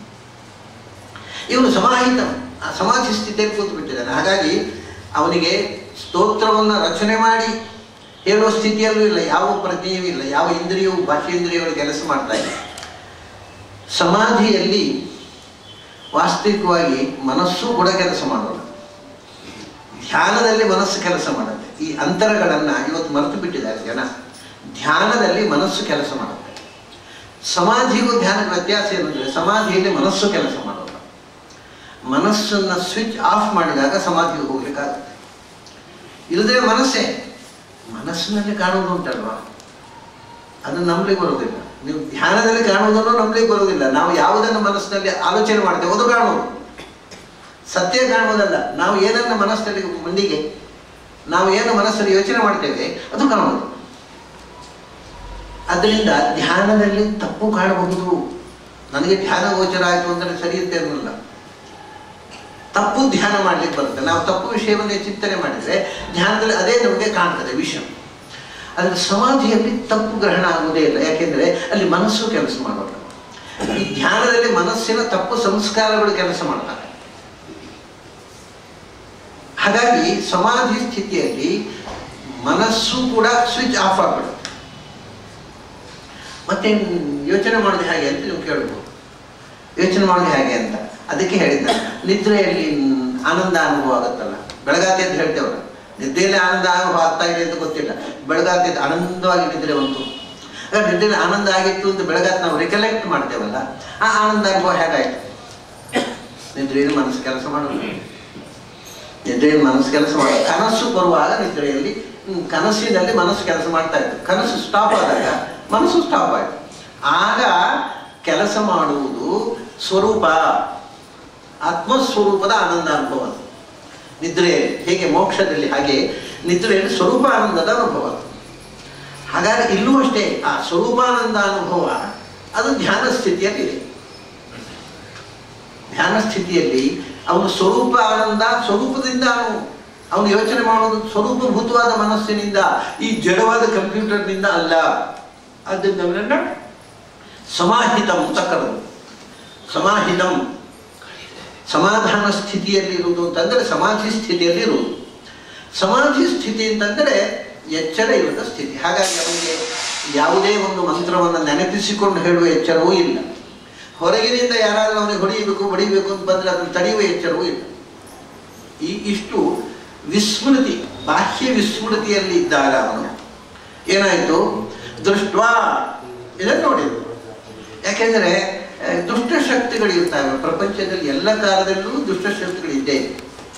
ಇವನು ಸಮಾಹಿತ ಆ ಸಮಾಧಿ ಸ್ಥಿತಿಯಲ್ಲಿ ಕೂತು ಬಿಟ್ಟಿದ್ದಾನೆ ಹಾಗಾಗಿ ಅವನಿಗೆ ಸ್ತೋತ್ರವನ್ನು ರಚನೆ ಮಾಡಿ ಹೇಳುವ ಸ್ಥಿತಿಯಲ್ಲೂ ಇಲ್ಲ ಯಾವ ಪ್ರಜ್ಞೆಯೂ ಇಲ್ಲ ಯಾವ ಇಂದ್ರಿಯವು ಬಾಹ್ಯೇಂದ್ರಿಯಗಳು ಕೆಲಸ ಮಾಡ್ತಾ ಇಲ್ಲ ಸಮಾಧಿಯಲ್ಲಿ ವಾಸ್ತವಿಕವಾಗಿ ಮನಸ್ಸು ಕೂಡ ಕೆಲಸ ಮಾಡೋಲ್ಲ ಧ್ಯಾನದಲ್ಲಿ ಮನಸ್ಸು ಕೆಲಸ ಮಾಡುತ್ತೆ ಈ ಅಂತರಗಳನ್ನು ಇವತ್ತು ಮರೆತು ಬಿಟ್ಟಿದ್ದಾರೆ ಜನ ಧ್ಯಾನದಲ್ಲಿ ಮನಸ್ಸು ಕೆಲಸ ಮಾಡುತ್ತೆ ಸಮಾಧಿಗೂ ಧ್ಯಾನಕ್ಕೆ ವ್ಯತ್ಯಾಸ ಏನಂದ್ರೆ ಸಮಾಧಿಯಲ್ಲಿ ಮನಸ್ಸು ಕೆಲಸ ಮಾಡೋಲ್ಲ ಮನಸ್ಸನ್ನು ಸ್ವಿಚ್ ಆಫ್ ಮಾಡಿದಾಗ ಸಮಾಧಿಗೆ ಹೋಗ್ಲಿಕ್ಕಾಗುತ್ತೆ ಇಲ್ಲದ್ರೆ ಮನಸ್ಸೇ ಮನಸ್ಸಿನಲ್ಲಿ ಕಾಣುವುದು ಉಂಟಲ್ವಾ ಅದನ್ನು ನಂಬಲಿಕ್ಕೆ ಬರೋದಿಲ್ಲ ನೀವು ಧ್ಯಾನದಲ್ಲಿ ಕಾಣುವುದನ್ನು ನಂಬಲಿಕ್ಕೆ ಬರೋದಿಲ್ಲ ನಾವು ಯಾವುದನ್ನು ಮನಸ್ಸಿನಲ್ಲಿ ಆಲೋಚನೆ ಮಾಡ್ತೇವೆ ಅದು ಕಾಣುವುದು ಸತ್ಯ ಕಾಣುವುದಲ್ಲ ನಾವು ಏನನ್ನ ಮನಸ್ಸಿನಲ್ಲಿ ಮಂದಿಗೆ ನಾವು ಏನು ಮನಸ್ಸಲ್ಲಿ ಯೋಚನೆ ಮಾಡ್ತೇವೆ ಅದು ಕಾಣುವುದು ಅದರಿಂದ ಧ್ಯಾನದಲ್ಲಿ ತಪ್ಪು ಕಾಣಬಹುದು ನನಗೆ ಧ್ಯಾನ ಗೋಚರ ಆಯಿತು ಅಂದರೆ ಸರಿ ಅಂತ ಅನ್ನಲ್ಲ ತಪ್ಪು ಧ್ಯಾನ ಮಾಡ್ಲಿಕ್ಕೆ ಬರುತ್ತೆ ನಾವು ತಪ್ಪು ವಿಷಯವನ್ನೇ ಚಿಂತನೆ ಮಾಡಿದರೆ ಧ್ಯಾನದಲ್ಲಿ ಅದೇ ನಮಗೆ ಕಾಣ್ತದೆ ವಿಷಯ ಆದರೆ ಸಮಾಧಿಯಲ್ಲಿ ತಪ್ಪು ಗ್ರಹಣ ಆಗುವುದೇ ಇಲ್ಲ ಯಾಕೆಂದರೆ ಅಲ್ಲಿ ಮನಸ್ಸು ಕೆಲಸ ಮಾಡೋಲ್ಲ ಈ ಧ್ಯಾನದಲ್ಲಿ ಮನಸ್ಸಿನ ತಪ್ಪು ಸಂಸ್ಕಾರಗಳು ಕೆಲಸ ಮಾಡ್ತಾರೆ ಹಾಗಾಗಿ ಸಮಾಧಿ ಸ್ಥಿತಿಯಲ್ಲಿ ಮನಸ್ಸು ಕೂಡ ಸ್ವಿಚ್ ಆಫ್ ಆಗ್ಬಿಡುತ್ತೆ ಮತ್ತೆ ಯೋಚನೆ ಮಾಡೋದು ಹೇಗೆ ಅಂತ ನೀವು ಕೇಳ್ಬೋದು ಯೋಚನೆ ಮಾಡೋದು ಹೇಗೆ ಅಂತ ಅದಕ್ಕೆ ಹೇಳಿದ್ದ ನಿದ್ರೆಯಲ್ಲಿ ಆನಂದ ಅನುಭವ ಆಗುತ್ತಲ್ಲ ಬೆಳಗಾತಿ ಅಂತ ಹೇಳ್ತೇವಲ್ಲ ನಿದ್ದೆಯಲ್ಲಿ ಆನಂದ ಅನುಭವ ಆಗ್ತಾ ಇದೆ ಅಂತ ಗೊತ್ತಿಲ್ಲ ಬೆಳಗಾತಿ ಅಂತ ಆನಂದವಾಗಿ ನಿದ್ರೆ ಬಂತು ಆಗ ನಿದ್ದೆಯಲ್ಲಿ ಆನಂದ ಆಗಿತ್ತು ಅಂತ ಬೆಳಗಾತಿ ನಾವು ರಿಕಲೆಕ್ಟ್ ಮಾಡ್ತೇವಲ್ಲ ಆ ಆನಂದ ಅನುಭವ ಹೇಗಾಯ್ತು ನಿದ್ರೆಯಲ್ಲಿ ಮನಸ್ಸು ಕೆಲಸ ಮಾಡೋದು ನಿದ್ರೆಯಲ್ಲಿ ಮನಸ್ಸು ಕೆಲಸ ಮಾಡ ಕನಸು ಬರುವಾಗ ನಿದ್ರೆಯಲ್ಲಿ ಹ್ಮ್, ಕನಸಿನಲ್ಲಿ ಮನಸ್ಸು ಕೆಲಸ ಮಾಡ್ತಾ ಇತ್ತು ಕನಸು ಸ್ಟಾಪ್ ಆದಾಗ ಮನಸ್ಸು ಸ್ಟಾಪ್ ಆಯಿತು ಆಗ ಕೆಲಸ ಮಾಡುವುದು ಸ್ವರೂಪ ಆತ್ಮಸ್ವರೂಪದ ಆನಂದ ಅನುಭವ ಅದು. ನಿದ್ರೆಯಲ್ಲಿ ಹೇಗೆ ಮೋಕ್ಷದಲ್ಲಿ ಹಾಗೆ ನಿದ್ರೆಯಲ್ಲಿ ಸ್ವರೂಪ ಆನಂದದ ಅನುಭವ ಅದು. ಹಾಗಾಗಿ ಇಲ್ಲೂ ಅಷ್ಟೇ ಆ ಸ್ವರೂಪಾನಂದ ಅನುಭವ ಅದು ಧ್ಯಾನ ಸ್ಥಿತಿಯಲ್ಲಿದೆ ಧ್ಯಾನ ಸ್ಥಿತಿಯಲ್ಲಿ ಅವನು ಸ್ವರೂಪ ಆನಂದ ಸ್ವರೂಪದಿಂದ ಅವನು ಅವನು ಯೋಚನೆ ಮಾಡೋದು ಸ್ವರೂಪಭೂತವಾದ ಮನಸ್ಸಿನಿಂದ ಈ ಜಡವಾದ ಕಂಪ್ಯೂಟರ್ನಿಂದ ಅಲ್ಲ ಆದ್ದರಿಂದ ಅವನನ್ನ ಸಮಾಹಿತಂ ಅಂತ ಕರೆದು ಸಮಾಹಿತಂ ಸಮಾಧಾನ ಸ್ಥಿತಿಯಲ್ಲಿರುವುದು ಅಂತಂದರೆ ಸಮಾಧಿ ಸ್ಥಿತಿಯಲ್ಲಿರುವುದು ಸಮಾಧಿ ಸ್ಥಿತಿ ಅಂತಂದರೆ ಎಚ್ಚರ ಇಲ್ಲದ ಸ್ಥಿತಿ ಹಾಗಾಗಿ ಅವನಿಗೆ ಯಾವುದೇ ಒಂದು ಮಂತ್ರವನ್ನು ನೆನಪಿಸಿಕೊಂಡು ಹೇಳುವ ಎಚ್ಚರವೂ ಇಲ್ಲ ಹೊರಗಿನಿಂದ ಯಾರಾದರೂ ಅವನಿಗೆ ಹೊಡೆಯಬೇಕು ಹೊಡಿಬೇಕು ಅಂತ ಬಂದರೆ ಅದನ್ನು ತಡೆಯುವ ಎಚ್ಚರವೂ ಇಲ್ಲ ಈ ಇಷ್ಟು ವಿಸ್ಮೃತಿ ಬಾಹ್ಯ ವಿಸ್ಮೃತಿಯಲ್ಲಿ ಇದ್ದಾಗ ಅವನು ಏನಾಯಿತು ದೃಷ್ಟ್ವಾ ಇದನ್ನು ನೋಡಿದ್ರು ಯಾಕೆಂದರೆ ಆ, ದುಷ್ಟಶಕ್ತಿಗಳು ಇರ್ತವೆ ಪ್ರಪಂಚದಲ್ಲಿ ಎಲ್ಲ ಕಾಲದಲ್ಲೂ ದುಷ್ಟಶಕ್ತಿಗಳು ಇದ್ದೇ ಇದೆ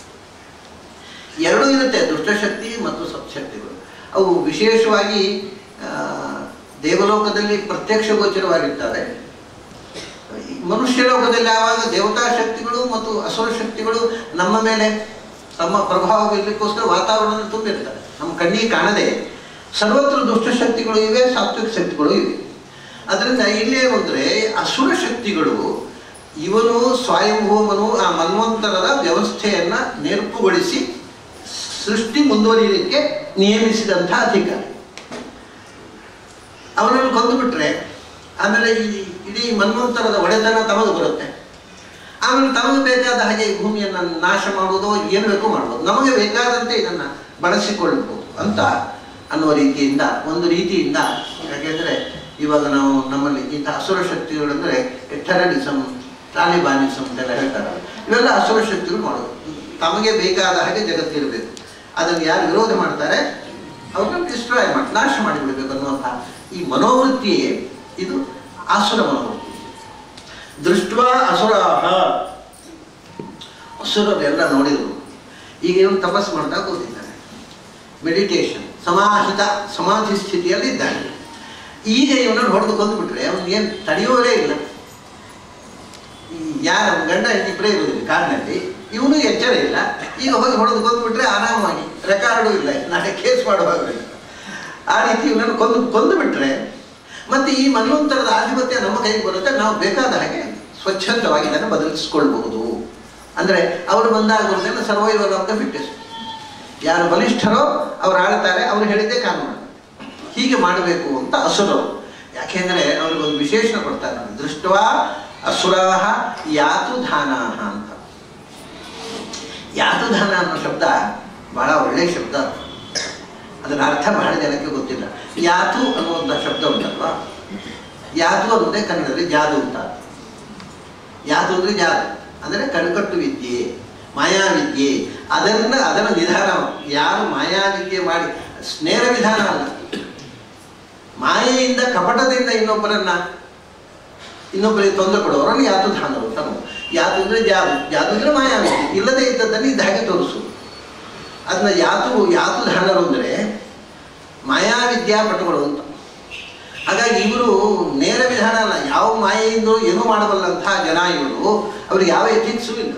ಎರಡೂ ಇರುತ್ತೆ ದುಷ್ಟಶಕ್ತಿ ಮತ್ತು ಸತ್ಶಕ್ತಿಗಳು ಅವು ವಿಶೇಷವಾಗಿ ಆ, ದೇವಲೋಕದಲ್ಲಿ ಪ್ರತ್ಯಕ್ಷ ಗೋಚರವಾಗಿರ್ತವೆ ಈ ಮನುಷ್ಯ ಲೋಕದಲ್ಲಿ ಯಾವಾಗ ದೇವತಾ ಶಕ್ತಿಗಳು ಮತ್ತು ಅಸುರ ಶಕ್ತಿಗಳು ನಮ್ಮ ಮೇಲೆ ತಮ್ಮ ಪ್ರಭಾವ ಬೀರಲಿಕ್ಕೋಸ್ಕರ ವಾತಾವರಣದಲ್ಲಿ ತುಂಬಿರ್ತವೆ ನಮ್ಮ ಕಣ್ಣಿಗೆ ಕಾಣದೆ ಸರ್ವತ್ರ ದುಷ್ಟಶಕ್ತಿಗಳು ಇವೆ ಸಾತ್ವಿಕ ಶಕ್ತಿಗಳು ಇವೆ ಅದರಿಂದ ಇಲ್ಲೇನು ಅಂದರೆ ಅಸುರ ಶಕ್ತಿಗಳು ಇವನು ಸ್ವಯಂಭೂಮನು ಆ ಮನ್ವಂತರದ ವ್ಯವಸ್ಥೆಯನ್ನು ನೆರಪುಗೊಳಿಸಿ ಸೃಷ್ಟಿ ಮುಂದುವರಿಯಲಿಕ್ಕೆ ನಿಯಮಿಸಿದಂಥ ಅಧಿಕಾರಿ ಅವನನ್ನು ಕೊಂದುಬಿಟ್ರೆ ಆಮೇಲೆ ಈ ಇಡೀ ಮನ್ವಂತರದ ಒಡೆತನ ತಮಗೆ ಬರುತ್ತೆ ಆಮೇಲೆ ತಮಗೆ ಬೇಕಾದ ಹಾಗೆ ಈ ಭೂಮಿಯನ್ನು ನಾಶ ಮಾಡುವುದೋ ಏನು ಬೇಕೋ ಮಾಡ್ಬೋದು ನಮಗೆ ಬೇಕಾದಂತೆ ಇದನ್ನು ಬಳಸಿಕೊಳ್ಳಬಹುದು ಅಂತ ಅನ್ನುವ ರೀತಿಯಿಂದ ಒಂದು ರೀತಿಯಿಂದ ಯಾಕೆಂದರೆ ಇವಾಗ ನಾವು ನಮ್ಮಲ್ಲಿ ಇಂಥ ಅಸುರ ಶಕ್ತಿಗಳಂದರೆ ಟೆರರಿಸಮ್ ತಾಲಿಬಾನಿಸಮ್ ಅಂತೆಲ್ಲ ಹೇಳ್ತಾರೆ ಇವೆಲ್ಲ ಅಸುರ ಶಕ್ತಿಗಳು ಮಾಡೋದು ತಮಗೆ ಬೇಕಾದ ಹಾಗೆ ಜಗತ್ತಿರಬೇಕು ಅದನ್ನು ಯಾರು ವಿರೋಧ ಮಾಡ್ತಾರೆ ಅವ್ರನ್ನ ಡಿಸ್ಟ್ರಾಯ್ ಮಾಡಿ ನಾಶ ಮಾಡಿಬಿಡಬೇಕು ಅನ್ನುವಂಥ ಈ ಮನೋವೃತ್ತಿಯೇ ಇದು ಆಸುರ ಮನೋವೃತ್ತಿ ದೃಷ್ಟ ಅಸುರಾಹ ಅಸುರರೆಲ್ಲ ನೋಡಿದರು ಈಗ ಇವನು ತಪಸ್ ಮಾಡ್ತಾ ಕೂತಿದ್ದಾನೆ ಮೆಡಿಟೇಷನ್ ಸಮಾಹಿತ ಸಮಾಧಿ ಸ್ಥಿತಿಯಲ್ಲಿ ಇದ್ದಾನೆ ಈಗ ಇವನನ್ನು ಹೊಡೆದು ಕೊಂದುಬಿಟ್ರೆ ಅವನು ಏನು ತಡೆಯೋರೇ ಇಲ್ಲ ಈ ಯಾರ ಗಂಡ ಇಬ್ಬರೇ ಇರುವುದಿಲ್ಲ ಕಾರಿನಲ್ಲಿ ಇವನು ಎಚ್ಚರ ಇಲ್ಲ ಈಗ ಹೋಗಿ ಹೊಡೆದು ಕೊಂದುಬಿಟ್ರೆ ಆರಾಮಾಗಿ ರೆಕಾರ್ಡು ಇಲ್ಲ ನಾಳೆ ಕೇಸ್ ಮಾಡುವಾಗ ಆ ರೀತಿ ಇವನನ್ನು ಕೊಂದು ಕೊಂದು ಬಿಟ್ರೆ ಮತ್ತೆ ಈ ಮನ್ವಂತರದ ಆಧಿಪತ್ಯ ನಮ್ಮ ಕೈಗೆ ಬರುತ್ತೆ ನಾವು ಬೇಕಾದ ಹಾಗೆ ಸ್ವಚ್ಛಂದವಾಗಿ ಇದನ್ನು ಬದಲಿಸ್ಕೊಳ್ಬಹುದು ಅಂದರೆ ಅವರು ಬಂದಾಗ ಬರೋದನ್ನು ಸರ್ವೈವಲ್ ಆಫ್ ದ ಫಿಟ್ಟೆಸ್ಟ್ ಯಾರು ಬಲಿಷ್ಠರೋ ಅವ್ರು ಆಳ್ತಾರೆ ಅವ್ರು ಹೇಳಿದ್ದೇ ಕಾನೂನು ಹೀಗೆ ಮಾಡಬೇಕು ಅಂತ ಅಸುರರು ಯಾಕೆಂದರೆ ಅವ್ರಿಗೊಂದು ವಿಶೇಷಣ ಕೊಡ್ತಾರೆ ದೃಷ್ಟವಾ ಅಸುರಾಹ ಯಾತುಧಾನಾಹ ಅಂತ ಯಾತುಧಾನ ಅನ್ನೋ ಶಬ್ದ ಬಹಳ ಒಳ್ಳೆಯ ಶಬ್ದ ಅದು. ಅದರ ಅರ್ಥ ಬಹಳ ಜನಕ್ಕೆ ಗೊತ್ತಿಲ್ಲ ಯಾತು ಅನ್ನುವಂಥ ಶಬ್ದ ಉಂಟಲ್ವಾ ಯಾತು ಅನ್ನೋದೇ ಕನ್ನಡದಲ್ಲಿ ಜಾದು ಅಂತ ಯಾತು ಅಂದರೆ ಜಾದು ಅಂದರೆ ಕಣ್ಕಟ್ಟು ವಿದ್ಯೆ ಮಾಯಾವಿದ್ಯೆ ಅದನ್ನು ಅದರ ನಿಧಾನ ಯಾರು ಮಾಯಾವಿದ್ಯೆ ಮಾಡಿ ಸ್ನೇಹ ವಿಧಾನ ಅಲ್ಲ ಮಾಯೆಯಿಂದ ಕಪಟದಿಂದ ಇನ್ನೊಬ್ಬರನ್ನ ಇನ್ನೊಬ್ಬರಿಗೆ ತೊಂದರೆ ಕೊಡೋರನ್ನು ಯಾತುಧಾನರು ಅಂತ ನಾವು ಯಾತು ಅಂದರೆ ಜಾದು ಜಾದು ಅಂದರೆ ಮಾಯಾವಿದ್ಯೆ ಇಲ್ಲದೇ ಇದ್ದದ್ದನ್ನು ಇದ್ದ ಹಾಗೆ ತೋರಿಸುವುದು ಅದನ್ನ ಯಾತು ಯಾತುಧಾನರು ಅಂದರೆ ಮಾಯಾವಿದ್ಯಾ ಪಟುಗಳು ಅಂತ ಹಾಗಾಗಿ ಇವರು ನೇರ ವಿಧಾನ ಅಲ್ಲ ಯಾವ ಮಾಯೆಯಿಂದ ಏನೂ ಮಾಡಬಲ್ಲಂತಹ ಜನ ಇವರು ಅವ್ರಿಗೆ ಯಾವ ಎಥಿಕ್ಸು ಇಲ್ಲ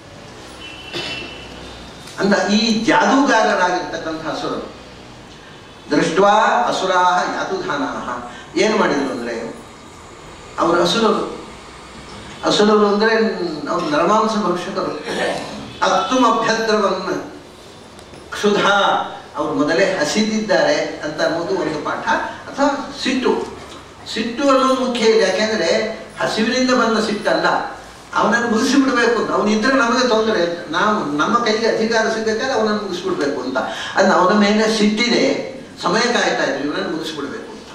ಅಂದ ಈ ಜಾದೂಗಾರರಾಗಿರ್ತಕ್ಕಂಥ ಅಸುರರು ದೃಷ್ಟ್ವಾ ಅಸುರಾ ಯಾತುಧಾನ ಏನು ಮಾಡಿದರು ಅಂದರೆ ಅವರು ಅಸುರರು ಅಸುರರು ಅಂದರೆ ಅವ್ರು ನರಮಾಂಸ ಭಕ್ಷಕರು ಅತ್ತುಮ ಅಭ್ಯಂತರವನ್ನು ಕ್ಷುಧ ಅವರು ಮೊದಲೇ ಹಸಿದಿದ್ದಾರೆ ಅಂತ ಅನ್ನೋದು ಒಂದು ಪಾಠ ಅಥವಾ ಸಿಟ್ಟು ಸಿಟ್ಟು ಅನ್ನೋದು ಮುಖ್ಯ ಇದೆ ಯಾಕೆಂದರೆ ಹಸಿವಿನಿಂದ ಬಂದ ಸಿಟ್ಟಲ್ಲ ಅವನನ್ನು ಮುಗಿಸಿಬಿಡ್ಬೇಕು ಅಂತ ಅವನಿದ್ರೆ ನಮಗೆ ತೊಂದರೆ ಅಂತ ನಾವು ನಮ್ಮ ಕೈಗೆ ಅಧಿಕಾರ ಸಿಗಬೇಕಾದ್ರೆ ಅವನನ್ನು ಮುಗಿಸ್ಬಿಡ್ಬೇಕು ಅಂತ ಅದು ಅವನ ಮೇಲೆ ಸಿಟ್ಟಿದೆ ಸಮಯ ಕಾಯ್ತಾ ಇದ್ರು ಇವನನ್ನು ಮುಗಿಸ್ಬಿಡ್ಬೇಕು ಅಂತ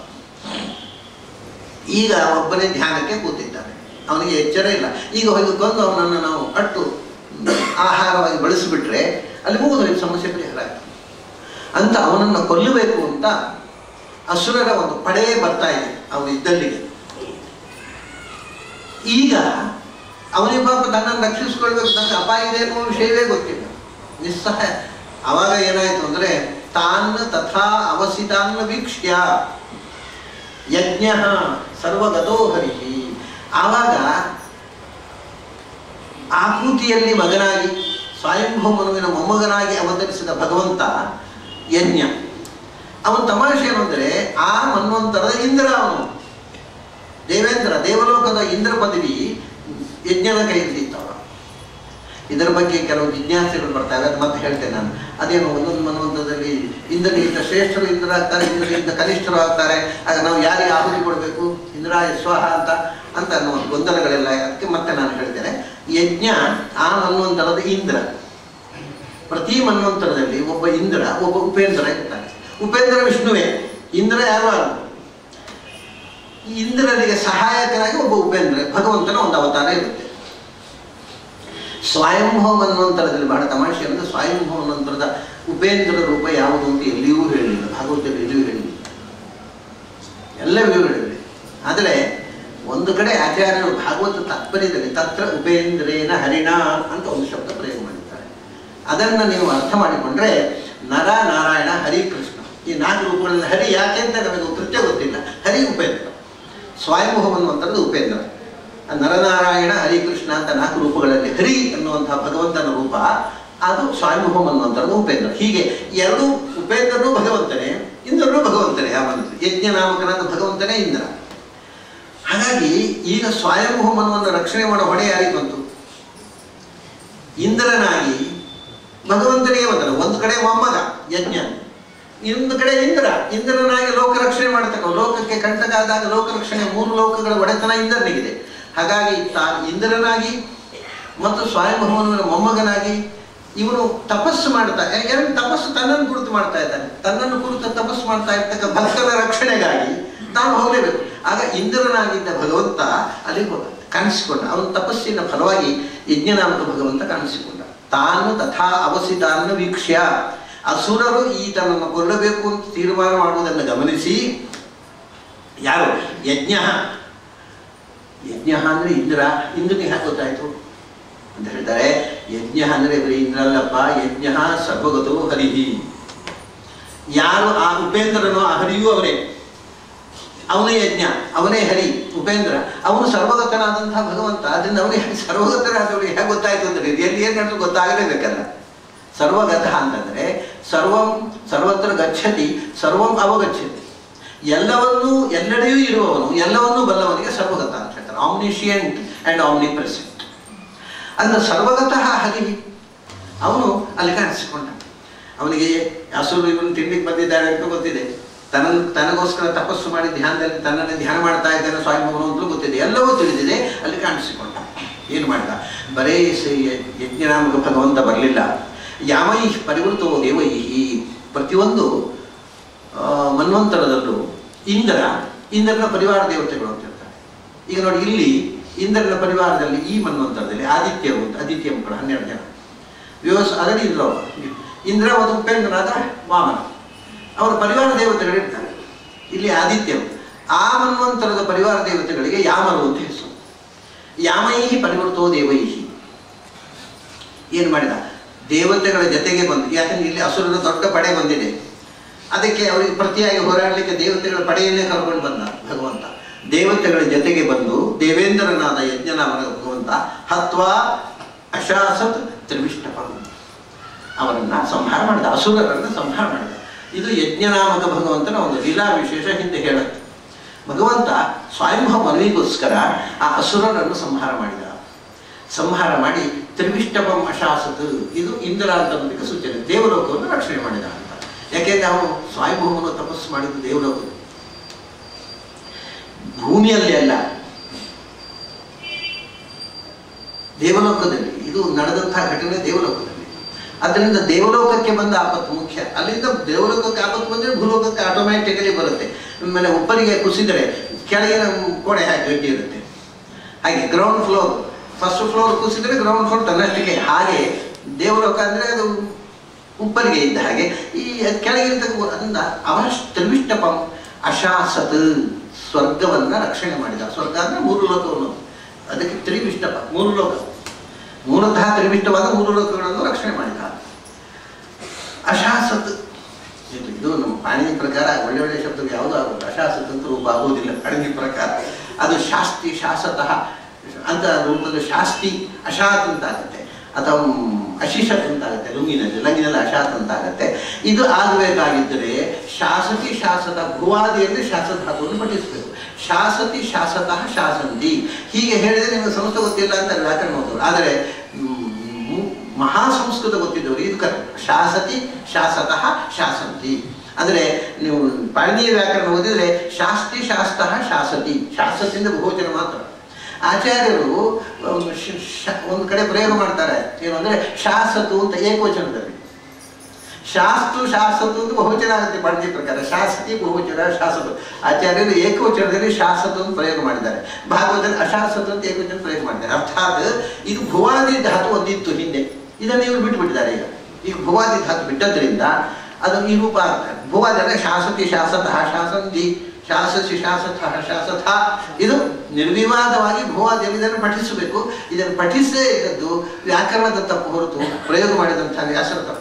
ಈಗ ಒಬ್ಬನೇ ಧ್ಯಾನಕ್ಕೆ ಕೂತಿದ್ದಾನೆ ಅವನಿಗೆ ಎಚ್ಚರ ಇಲ್ಲ ಈಗ ಹೋಗಿ ಕೊಂದು ಅವನನ್ನು ನಾವು ಅಟ್ಟು ಆಹಾರವಾಗಿ ಬಳಸಿಬಿಟ್ರೆ ಅಲ್ಲಿ ಮುಗಿದ್ರೆ ಈ ಸಮಸ್ಯೆ ಪರಿಹಾರ ಆಯ್ತು ಅಂತ ಅವನನ್ನು ಕೊಲ್ಲಬೇಕು ಅಂತ ಅಸುರರ ಒಂದು ಪಡೆ ಬರ್ತಾ ಇದೆ ಅವನು ಇದ್ದಲ್ಲಿಗೆ ಈಗ ಅವನಿಗೆ ಪಾಪ ತನ್ನನ್ನು ರಕ್ಷಿಸ್ಕೊಳ್ಬೇಕು ತನಗೆ ಅಪಾಯ ಇದೆ ಅನ್ನೋ ವಿಷಯವೇ ಗೊತ್ತಿಲ್ಲ ನಿಸ್ಸಹಾಯ ಆವಾಗ ಏನಾಯಿತು ಅಂದರೆ ತಾನ್ ತಥಾ ಅವಸಿತಾನ್ ವೀಕ್ಷ್ಯ ಯಜ್ಞ ಸರ್ವಗತೋ ಹರಿ ಆವಾಗ ಆಕೃತಿಯಲ್ಲಿ ಮಗನಾಗಿ ಸ್ವಯಂಭೂ ಮನುವಿನ ಮೊಮ್ಮಗನಾಗಿ ಅವತರಿಸಿದ ಭಗವಂತ ಯಜ್ಞ ಅವನ ತಮಾಷೆ ಏನು ಅಂದರೆ ಆ ಮನ್ವಂತರದ ಇಂದ್ರ ಅವನು ದೇವೇಂದ್ರ ದೇವಲೋಕದ ಇಂದ್ರ ಪದವಿ ಯಜ್ಞನ ಕೈಲಿತ್ತವ ಇದರ ಬಗ್ಗೆ ಕೆಲವು ಜಿಜ್ಞಾಸೆಗಳು ಬರ್ತಾವೆ ಅದು ಮತ್ತೆ ಹೇಳ್ತೇನೆ ನಾನು ಅದೇನು ಒಂದೊಂದು ಮನ್ವಂತದಲ್ಲಿ ಇಂದ್ರನಿಂದ ಶ್ರೇಷ್ಠರು ಇಂದ್ರಾಗ್ತಾರೆ ಇಂದ್ರನಿಂದ ಕನಿಷ್ಠರು ಆಗ್ತಾರೆ ಆಗ ನಾವು ಯಾರಿಗೆ ಆಹುತಿ ಕೊಡಬೇಕು ಇಂದ್ರಾಯ ಸ್ವಾಹ ಅಂತ ಅಂತ ಅನ್ನೋ ಒಂದು ಗೊಂದಲಗಳೆಲ್ಲ ಅದಕ್ಕೆ ಮತ್ತೆ ನಾನು ಹೇಳ್ತೇನೆ ಯಜ್ಞ ಆ ಮನ್ವಂತರದ ಇಂದ್ರ ಪ್ರತಿ ಮನ್ವಂತರದಲ್ಲಿ ಒಬ್ಬ ಇಂದ್ರ ಒಬ್ಬ ಉಪೇಂದ್ರ ಇರ್ತಾನೆ ಉಪೇಂದ್ರ ವಿಷ್ಣುವೇ ಇಂದ್ರ ಯಾರು ಅಲ್ಲ ಈ ಇಂದ್ರನಿಗೆ ಸಹಾಯಕನಾಗಿ ಒಬ್ಬ ಉಪೇಂದ್ರ ಭಗವಂತನ ಒಂದು ಅವತಾರ ಇರುತ್ತೆ ಸ್ವಯಂಭವ ಮನ್ವಂತರದಲ್ಲಿ ಬಹಳ ತಮಾಷೆ ಅಂದರೆ ಸ್ವಯಂಭವ ಮನ್ವಂತರದ ಉಪೇಂದ್ರ ರೂಪ ಯಾವುದು ಅಂತ ಎಲ್ಲಿಯೂ ಹೇಳಿಲ್ಲ ಭಾಗವತದಲ್ಲಿ ಎಲ್ಲಿಯೂ ಹೇಳಿಲ್ಲ ಎಲ್ಲ ವಿವರಗಳಿವೆ ಆದರೆ ಒಂದು ಕಡೆ ಆಚಾರ್ಯರು ಭಾಗವತ ತಾತ್ಪರ್ಯದಲ್ಲಿ ತತ್ರ ಉಪೇಂದ್ರೇನ ಹರಿಣ ಅಂತ ಒಂದು ಶಬ್ದ ಪ್ರಯೋಗ ಮಾಡಿದ್ದಾರೆ ಅದನ್ನು ನೀವು ಅರ್ಥ ಮಾಡಿಕೊಂಡ್ರೆ ನರ ನಾರಾಯಣ ಹರಿ ಕೃಷ್ಣ ಈ ನಾಲ್ಕು ರೂಪಗಳಲ್ಲಿ ಹರಿ ಯಾಕೆ ಅಂತ ನಮಗೆ ಕೃತ್ಯ ಗೊತ್ತಿಲ್ಲ ಹರಿ ಉಪೇಂದ್ರ ಸ್ವಯಂಭವ ಅನ್ನುವಂಥದ್ದು ಉಪೇಂದ್ರ ಆ ನರನಾರಾಯಣ ಹರಿಕೃಷ್ಣ ಅಂತ ನಾಲ್ಕು ರೂಪಗಳಲ್ಲಿ ಹರಿ ಅನ್ನುವಂತಹ ಭಗವಂತನ ರೂಪ ಅದು ಸ್ವಯಂಭವ ಅನ್ನುವಂಥದ್ದು ಉಪೇಂದ್ರ ಹೀಗೆ ಎರಡು ಉಪೇಂದ್ರನೂ ಭಗವಂತನೇ ಇಂದ್ರನೂ ಭಗವಂತನೇ ಆ ಮನಸ್ಸು ಯಜ್ಞ ನಾಮಕನಾದ ಭಗವಂತನೇ ಇಂದ್ರ ಹಾಗಾಗಿ ಈಗ ಸ್ವಯಂಭವ ಮನವನ್ನು ರಕ್ಷಣೆ ಮಾಡೋ ಹೊಣೆ ಯಾರಿಗೆ ಬಂತು ಇಂದ್ರನಾಗಿ ಭಗವಂತನಿಗೆ ಬಂದನು ಒಂದು ಕಡೆ ಮೊಮ್ಮಗ ಯಜ್ಞ ಇನ್ನೊಂದು ಕಡೆ ಇಂದ್ರ ಇಂದ್ರನಾಗಿ ಲೋಕ ರಕ್ಷಣೆ ಮಾಡ್ತಕ್ಕ ಲೋಕಕ್ಕೆ ಕಂಟಕ ಆದಾಗ ಲೋಕ ರಕ್ಷಣೆ ಮೂರು ಲೋಕಗಳ ಒಡೆತನ ಇಂದ್ರನಿಗಿದೆ ಹಾಗಾಗಿ ತಾ ಇಂದ್ರನಾಗಿ ಮತ್ತು ಸ್ವಯಂಭವನ ಮೊಮ್ಮಗನಾಗಿ ಇವನು ತಪಸ್ಸು ಮಾಡ್ತಾ ಯಾಕಂದ್ರೆ ತಪಸ್ಸು ತನ್ನನ್ನು ಕುರಿತು ಮಾಡ್ತಾ ಇದ್ದಾನೆ ತನ್ನನ್ನು ಕುರಿತು ತಪಸ್ಸು ಮಾಡ್ತಾ ಇರ್ತಕ್ಕ ಭಕ್ತರ ರಕ್ಷಣೆಗಾಗಿ ತಾನು ಹೋಗಲೇಬೇಕು ಆಗ ಇಂದ್ರನಾಗಿದ್ದ ಭಗವಂತ ಅಲ್ಲಿಗೆ ಹೋದ ಕಾಣಿಸಿಕೊಂಡ ಅವನ ತಪಸ್ಸಿನ ಫಲವಾಗಿ ಯಜ್ಞನಾಮಕ ಭಗವಂತ ಕಾಣಿಸಿಕೊಂಡ ತಾನು ತಥಾ ಅವಸಿತಾನ್ನು ವೀಕ್ಷ್ಯ ಅಸುರರು ಈತನನ್ನು ಕೊಲ್ಲಬೇಕು ಅಂತ ತೀರ್ಮಾನ ಮಾಡುವುದನ್ನು ಗಮನಿಸಿ ಯಾರು ಯಜ್ಞ ಯಜ್ಞ ಅಂದರೆ ಇಂದ್ರ ಇಂದ್ರನಿಗೆ ಯಾಕೆ ಗೊತ್ತಾಯಿತು ಅಂತ ಹೇಳ್ತಾರೆ ಯಜ್ಞ ಅಂದರೆ ಬರೀ ಇಂದ್ರ ಅಲ್ಲಪ್ಪ ಯಜ್ಞ ಸರ್ವಗತೋ ಹರಿಹಿ ಯಾರು ಆ ಉಪೇಂದ್ರನೋ ಆ ಹರಿಯೂ ಅವನೇ ಅವನೇ ಯಜ್ಞ ಅವನೇ ಹರಿ ಉಪೇಂದ್ರ ಅವನು ಸರ್ವಗತನಾದಂತಹ ಭಗವಂತ ಅದರಿಂದ ಅವನಿಗೆ ಸರ್ವಗತನಾದವನಿಗೆ ಹೇಗೆ ಗೊತ್ತಾಯ್ತು ಅಂದರೆ ಎಲ್ಲಿ ಏನು ನಡೆದು ಗೊತ್ತಾಗಲೇಬೇಕಲ್ಲ ಸರ್ವಗತ ಅಂತಂದರೆ ಸರ್ವಂ ಸರ್ವತ್ರ ಗಚ್ಚತಿ ಸರ್ವಂ ಅವಗಚ್ಚತಿ ಎಲ್ಲವನ್ನೂ ಎಲ್ಲೆಡೆಯೂ ಇರುವವನು ಎಲ್ಲವನ್ನೂ ಬಲ್ಲವನಿಗೆ ಸರ್ವಗತ ಅಂತ ಹೇಳ್ತಾರೆ ಆಮ್ನಿಷಿಯಂಟ್ ಆ್ಯಂಡ್ ಆಮ್ನಿ ಪ್ರೆಸೆಂಟ್ ಅಂದ್ರೆ ಸರ್ವಗತಃ ಹರಿ ಅವನು ಅಲ್ಲಿ ಕಾಣಿಸಿಕೊಂಡ ಅವನಿಗೆ ಹಸುರು ಇವನು ತಿಂಡಿಗೆ ಬಂದಿದ್ದಾನೆ ಅಂತ ಗೊತ್ತಿದೆ ತನ್ನ ತನಗೋಸ್ಕರ ತಪಸ್ಸು ಮಾಡಿ ಧ್ಯಾನದಲ್ಲಿ ತನ್ನನ್ನು ಧ್ಯಾನ ಮಾಡ್ತಾ ಇದ್ದಾನೆ ಸ್ವಯಂಭವನು ಅಂತಲೂ ಗೊತ್ತಿದೆ ಎಲ್ಲವೂ ತಿಳಿದಿದೆ ಅಲ್ಲಿ ಕಾಣಿಸಿಕೊಂಡ ಏನು ಮಾಡಿದ ಬರೇ ಸ- ಯ- ಯಜ್ಞನಾಮಕ ಭಗವಂತ ಬರಲಿಲ್ಲ ಯಾಮೈ ಪರಿವೃತೋ ದೇವೈಹಿ ಪ್ರತಿಯೊಂದು ಆ, ಮನ್ವಂತರದಲ್ಲೂ ಇಂದ್ರ ಇಂದ್ರನ ಪರಿವಾರ ದೇವತೆಗಳು ಅಂತ ಹೇಳ್ತಾರೆ ಈಗ ನೋಡಿ ಇಲ್ಲಿ ಇಂದ್ರನ ಪರಿವಾರದಲ್ಲಿ ಈ ಮನ್ವಂತರದಲ್ಲಿ ಆದಿತ್ಯರು ಅಂತ ಆದಿತ್ಯ ಮಕ್ಕಳು ಹನ್ನೆರಡು ಜನ ವ್ಯವಸ್ ಅದರಲ್ಲಿ ಇಂದ್ರ ಒಬ್ಬ. ಇಂದ್ರ ಮತ್ತು ಉಪೇಂದ್ರನಾದ ವಾಮನ ಅವರ ಪರಿವಾರ ದೇವತೆಗಳು ಇರ್ತಾರೆ ಇಲ್ಲಿ ಆದಿತ್ಯರು ಆ ಮನ್ವಂತರದ ಪರಿವಾರ ದೇವತೆಗಳಿಗೆ ಯಾಮರು ಅಂತ ಹೆಸರು ಯಾಮೈಹಿ ಪರಿವರ್ತೋ ದೇವೈಹಿ ಏನು ಮಾಡಿದ ದೇವತೆಗಳ ಜೊತೆಗೆ ಬಂದು ಯಾಕಂದ್ರೆ ಇಲ್ಲಿ ಅಸುರನ ದೊಡ್ಡ ಪಡೆ ಬಂದಿದೆ ಅದಕ್ಕೆ ಅವರಿಗೆ ಪ್ರತಿಯಾಗಿ ಹೋರಾಡಲಿಕ್ಕೆ ದೇವತೆಗಳ ಪಡೆಯನ್ನೇ ಕರ್ಕೊಂಡು ಬಂದ ಭಗವಂತ ದೇವತೆಗಳ ಜೊತೆಗೆ ಬಂದು ದೇವೇಂದ್ರನಾದ ಯಜ್ಞನಾಮನ ಭಗವಂತ ಹತ್ವಾ ಅಶಾಸತ್ ತ್ರಿವಿಷ್ಟಪ ಅವರನ್ನ ಸಂಹಾರ ಮಾಡಿದ ಅಸುರರನ್ನು ಸಂಹಾರ ಮಾಡಿದ ಇದು ಯಜ್ಞನಾಮಕ ಭಗವಂತನ ಒಂದು ಲೀಲಾ ವಿಶೇಷ ಹಿಂದೆ ಹೇಳುತ್ತೆ ಭಗವಂತ ಸ್ವಯಂಭವ ಮನವಿಗೋಸ್ಕರ ಆ ಅಸುರರನ್ನು ಸಂಹಾರ ಮಾಡಿದ ಸಂಹಾರ ಮಾಡಿ ತ್ರಿವಿಷ್ಟಪಂ ಅಶಾಸತ್ ಇದು ಇಂದ್ರ ಅಂತ ಅನ್ನೋದಕ್ಕೆ ಸೂಚನೆ ದೇವಲೋಕವನ್ನು ರಕ್ಷಣೆ ಮಾಡಿದ ಅಂತ ಯಾಕೆಂದ್ರೆ ಅವನು ಸ್ವಯಂಭವವನ್ನು ತಪಸ್ಸು ಮಾಡಿದ್ದು ದೇವಲೋಕದಲ್ಲಿ ಭೂಮಿಯಲ್ಲಿ ಅಲ್ಲ ದೇವಲೋಕದಲ್ಲಿ ಇದು ನಡೆದಂತಹ ಘಟನೆ ದೇವಲೋಕದಲ್ಲಿ ಅದರಿಂದ ದೇವಲೋಕಕ್ಕೆ ಬಂದ ಆಪತ್ತು ಮುಖ್ಯ ಅಲ್ಲಿಂದ ದೇವಲೋಕಕ್ಕೆ ಆಪತ್ತು ಬಂದರೆ ಭೂಲೋಕಕ್ಕೆ ಆಟೋಮ್ಯಾಟಿಕಲಿ ಬರುತ್ತೆ ಆಮೇಲೆ ಉಪ್ಪರಿಗೆ ಕುಸಿದರೆ ಕೆಳಗಿನ ಕೋಣೆ ಹಾಗೆ ಗಟ್ಟಿ ಇರುತ್ತೆ ಹಾಗೆ ಗ್ರೌಂಡ್ ಫ್ಲೋರ್ ಫಸ್ಟ್ ಫ್ಲೋರ್ ಕುಸಿದರೆ ಗ್ರೌಂಡ್ ಫ್ಲೋರ್ ತನ್ನಷ್ಟಕ್ಕೆ ಹಾಗೆ ದೇವಲೋಕ ಅಂದರೆ ಅದು ಉಪ್ಪರಿಗೆ ಇದ್ದ ಹಾಗೆ ಈ ಕೆಳಗಿರ್ತಕ್ಕ ಅದರಿಂದ ಅವರ ತ್ರಿವಿಷ್ಟಪಂ ಅಶಾಸತ್ ಸ್ವರ್ಗವನ್ನು ರಕ್ಷಣೆ ಮಾಡಿದ ಸ್ವರ್ಗ ಅಂದರೆ ಮೂರು ಲೋಕವನ್ನು ಅದಕ್ಕೆ ತ್ರಿವಿಷ್ಟಪ ಮೂರು ಲೋಕ ಮೂಲತಃ ತ್ರಿವಿಷ್ಟವಾದ ಮೂರು ಲೋಕಗಳನ್ನು ರಕ್ಷಣೆ ಮಾಡಿದ ಪಾಣಿನಿ ಪ್ರಕಾರ ಒಳ್ಳೆ ಒಳ್ಳೆ ಶಬ್ದಗಳು ಯಾವುದೂ ಆಗುತ್ತೆ ಅಶಾಸದಂತ ರೂಪ ಆಗುವುದಿಲ್ಲ ಪಾಣಿನಿ ಪ್ರಕಾರ ಅದು ಶಾಸ್ತಿ ಶಾಸತಃ ಅಂತ ರೂಪದ ಶಾಸ್ತಿ ಅಶಾತ್ ಅಂತ ಆಗುತ್ತೆ ಅಥವಾ ಅಶಿಷತ್ ಅಂತ ಆಗುತ್ತೆ ಲುಂಗಿನಲ್ಲಿ ಲಂಗಿನಲ್ಲಿ ಅಶಾತ್ ಅಂತ ಆಗುತ್ತೆ ಇದು ಆಗಬೇಕಾಗಿದ್ದರೆ ಶಾಸತಿ ಶಾಸದ ಭುವಾದಿಯಲ್ಲಿ ಶಾಸಧಾತುವನ್ನು ಪಠಿಸಬೇಕು ಶಾಸತಿ ಶಾಸತಃ ಶಾಸಂತಿ ಹೀಗೆ ಹೇಳಿದರೆ ನಿಮಗೆ ಸಂಸ್ಕೃತ ಗೊತ್ತಿಲ್ಲ ಅಂತ ವ್ಯಾಕರಣ ಓದೋರು ಆದರೆ ಮ್, ಮಹಾ ಸಂಸ್ಕೃತ ಗೊತ್ತಿದ್ದವರು ಇದು ಕರೆಕ್ಟ್ ಶಾಸತಿ ಶಾಸತಃ ಶಾಸಂತಿ ಅಂದರೆ ನೀವು ಪಾಣಿನಿಯ ವ್ಯಾಕರಣ ಓದಿದರೆ ಶಾಸ್ತಿ ಶಾಸ್ತಃ ಶಾಸತಿ ಶಾಸತಿಯಿಂದ ಬಹುವಚನ ಮಾತ್ರ ಆಚಾರ್ಯರು ಒಂದು ಶ- ಶ- ಒಂದು ಕಡೆ ಪ್ರಯೋಗ ಮಾಡ್ತಾರೆ ಏನು ಅಂದರೆ ಶಾಸತು ಅಂತ ಏಕವಚನದಲ್ಲಿ ಶಾಸ್ತು ಶಾಸತು ಅಂತ ಬಹುವಚನ ಆಗುತ್ತೆ ಪಾಣಿನಿ ಪ್ರಕಾರ ಶಾಸತಿ ಬಹುವಚನ ಶಾಸತು ಆಚಾರ್ಯರು ಏಕವಚನದಲ್ಲಿ ಶಾಸತು ಅಂತ ಪ್ರಯೋಗ ಮಾಡಿದ್ದಾರೆ ಭಾಗವತದಲ್ಲಿ ಅಶಾಸತು ಅಂತ ಏಕವಚನ ಪ್ರಯೋಗ ಮಾಡಿದ್ದಾರೆ ಅರ್ಥಾತ್ ಇದು ಭುವಾದಿ ಧಾತು ಒಂದಿತ್ತು ಹಿಂದೆ ಇದನ್ನು ಇವರು ಬಿಟ್ಟುಬಿಟ್ಟಿದ್ದಾರೆ ಈಗ ಈಗ ಭುವಾದಿ ಧಾತು ಬಿಟ್ಟದ್ರಿಂದ ಅದು ಈ ರೂಪ ಆಗ್ತದೆ ಭುವಾದಿ ಅಂದರೆ ಶಾಸತಿ ಶಾಸತಃ ಶಾಸಂತಿ ಶಾಸಸಿ ಶಾಸತಃ ಶಾಸಥ ಇದು ನಿರ್ವಿವಾದವಾಗಿ ಭುವಾದಿಯಲ್ಲಿ ಇದನ್ನು ಪಠಿಸಬೇಕು ಇದನ್ನು ಪಠಿಸದೇ ಇದ್ದದ್ದು ವ್ಯಾಕರಣದ ತಪ್ಪು ಹೊರತು ಪ್ರಯೋಗ ಮಾಡಿದಂತಹ ವ್ಯಾಸರ ತಪ್ಪು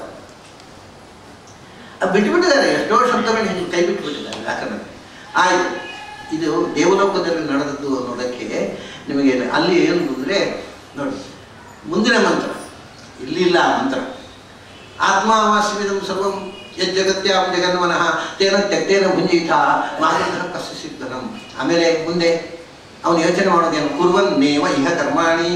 ಅದು ಬಿಟ್ಟುಬಿಟ್ಟಿದ್ದಾರೆ ಎಷ್ಟೋ ಶಬ್ದಗಳನ್ನ ಹಿಂಗೆ ಕೈ ಬಿಟ್ಟುಬಿಟ್ಟಿದ್ದಾರೆ ವ್ಯಾಕರಣದಲ್ಲಿ ಆಯಿತು ಇದು ದೇವಲೋಕದಲ್ಲಿ ನಡೆದದ್ದು ಅನ್ನೋದಕ್ಕೆ ನಿಮಗೆ ಅಲ್ಲಿ ಏನು ಅಂದರೆ ನೋಡಿ ಮುಂದಿನ ಮಂತ್ರ ಇಲ್ಲಿಲ್ಲ ಆ ಮಂತ್ರ ಆತ್ಮಾವಾಸ್ಯವಿದಂ ಸರ್ವಂ ಯಜ್ಜಗತ್ಯಾಂ ಜಗನ್ಮನಃ ತೇನ ತ್ಯಕ್ತೇನ ಭುಂಜಿತ ಮಾನಂತಹ ಕಸ್ಯ ಸಿದ್ಧನಂ ಆಮೇಲೆ ಮುಂದೆ ಅವನು ಯೋಚನೆ ಮಾಡೋದೇನು ಕುರ್ವನ್ನೇವ ಇಹ ಕರ್ಮಾಣಿ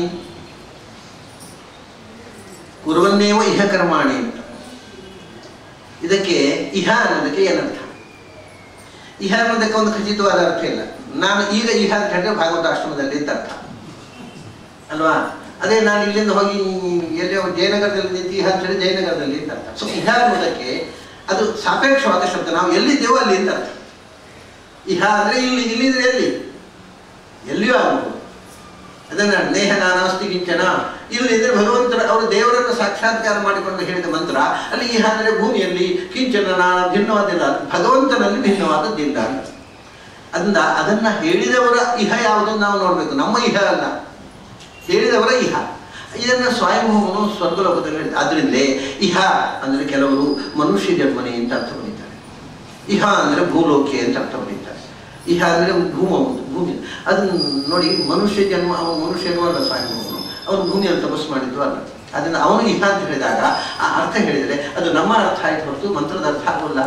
ಕುರ್ವನ್ನೇವ ಇಹ ಕರ್ಮಾಣಿ ಅಂತ ಇದಕ್ಕೆ ಇಹ ಅನ್ನೋದಕ್ಕೆ ಏನರ್ಥ ಇಹ ಅನ್ನೋದಕ್ಕೆ ಒಂದು ಖಚಿತವಾದ ಅರ್ಥ ಇಲ್ಲ ನಾನು ಈಗ ಇಹ ಅಂತ ಹೇಳಿದ್ರೆ ಭಾಗವತ ಆಶ್ರಮದಲ್ಲಿ ಅಂತ ಅರ್ಥ ಅಲ್ವಾ ಅದೇ ನಾನು ಇಲ್ಲಿಂದ ಹೋಗಿ ಎಲ್ಲೋ ಜಯನಗರದಲ್ಲಿ ನಿಂತು ಇಹ ಅಂತ ಹೇಳಿ ಜಯನಗರದಲ್ಲಿ ಅಂತ ಅರ್ಥ ಸೊ ಇಹ ಅನ್ನೋದಕ್ಕೆ ಅದು ಸಾಪೇಕ್ಷವಾದ ಶಬ್ದ ನಾವು ಎಲ್ಲಿದ್ದೇವೋ ಅಲ್ಲಿ ಅಂತ ಅರ್ಥ ಇಹ ಅಂದರೆ ಇಲ್ಲಿ ಇಲ್ಲಿದ್ರೆ ಎಲ್ಲಿ ಎಲ್ಲಿಯೂ ಆಗ್ಬೋದು ಅದನ್ನ ನೇಹ ನಾನಾಸ್ತಿ ಕಿಂಚನ ಇಲ್ಲಿದ್ರೆ ಭಗವಂತರ ಅವರು ದೇವರನ್ನು ಸಾಕ್ಷಾತ್ಕಾರ ಮಾಡಿಕೊಂಡು ಹೇಳಿದ ಮಂತ್ರ ಅಲ್ಲಿ ಇಹ ಅಂದರೆ ಭೂಮಿಯಲ್ಲಿ ಕಿಂಚನ ನಾನ ಭಿನ್ನವಾದಿಲ್ಲ ಭಗವಂತನಲ್ಲಿ ಭಿನ್ನವಾದದ್ದಿಲ್ಲ ಅಂತ ಅದನ್ನ ಅದನ್ನ ಹೇಳಿದವರ ಇಹ ಯಾವುದನ್ನು ನಾವು ನೋಡಬೇಕು ನಮ್ಮ ಇಹ ಅಲ್ಲ ಹೇಳಿದವರ ಇಹ ಇದನ್ನು ಸ್ವಯಂಭೂಮನು ಸ್ವರ್ಗಲೋಕದಲ್ಲಿ ಹೇಳಿದ ಆದ್ರಿಂದಲೇ ಇಹ ಅಂದರೆ ಕೆಲವರು ಮನುಷ್ಯ ಜನ್ಮನೆ ಅಂತ ಅರ್ಥ ಬರೀತಾರೆ ಇಹ ಅಂದರೆ ಭೂಲೋಕೆ ಅಂತ ಅರ್ಥ ಬರೀತಾರೆ ಇಹ ಅಂದರೆ ಭೂಮ ಭೂಮಿ ಅದನ್ನು ನೋಡಿ ಮನುಷ್ಯ ಜನ್ಮ ಅವನು ಮನುಷ್ಯನೂ ಅಲ್ಲ ಸ್ವಯಂಭೂಮನು ಅವನು ಭೂಮಿಯಲ್ಲಿ ತಪಸ್ಸು ಮಾಡಿದ್ದು ಅಲ್ಲ ಅದನ್ನು ಅವನು ಇಹ ಅಂತ ಹೇಳಿದಾಗ ಆ ಅರ್ಥ ಹೇಳಿದರೆ ಅದು ನಮ್ಮ ಅರ್ಥ ಆಯ್ತು ಹೊರತು ಮಂತ್ರದ ಅರ್ಥ ಆಗೋಲ್ಲ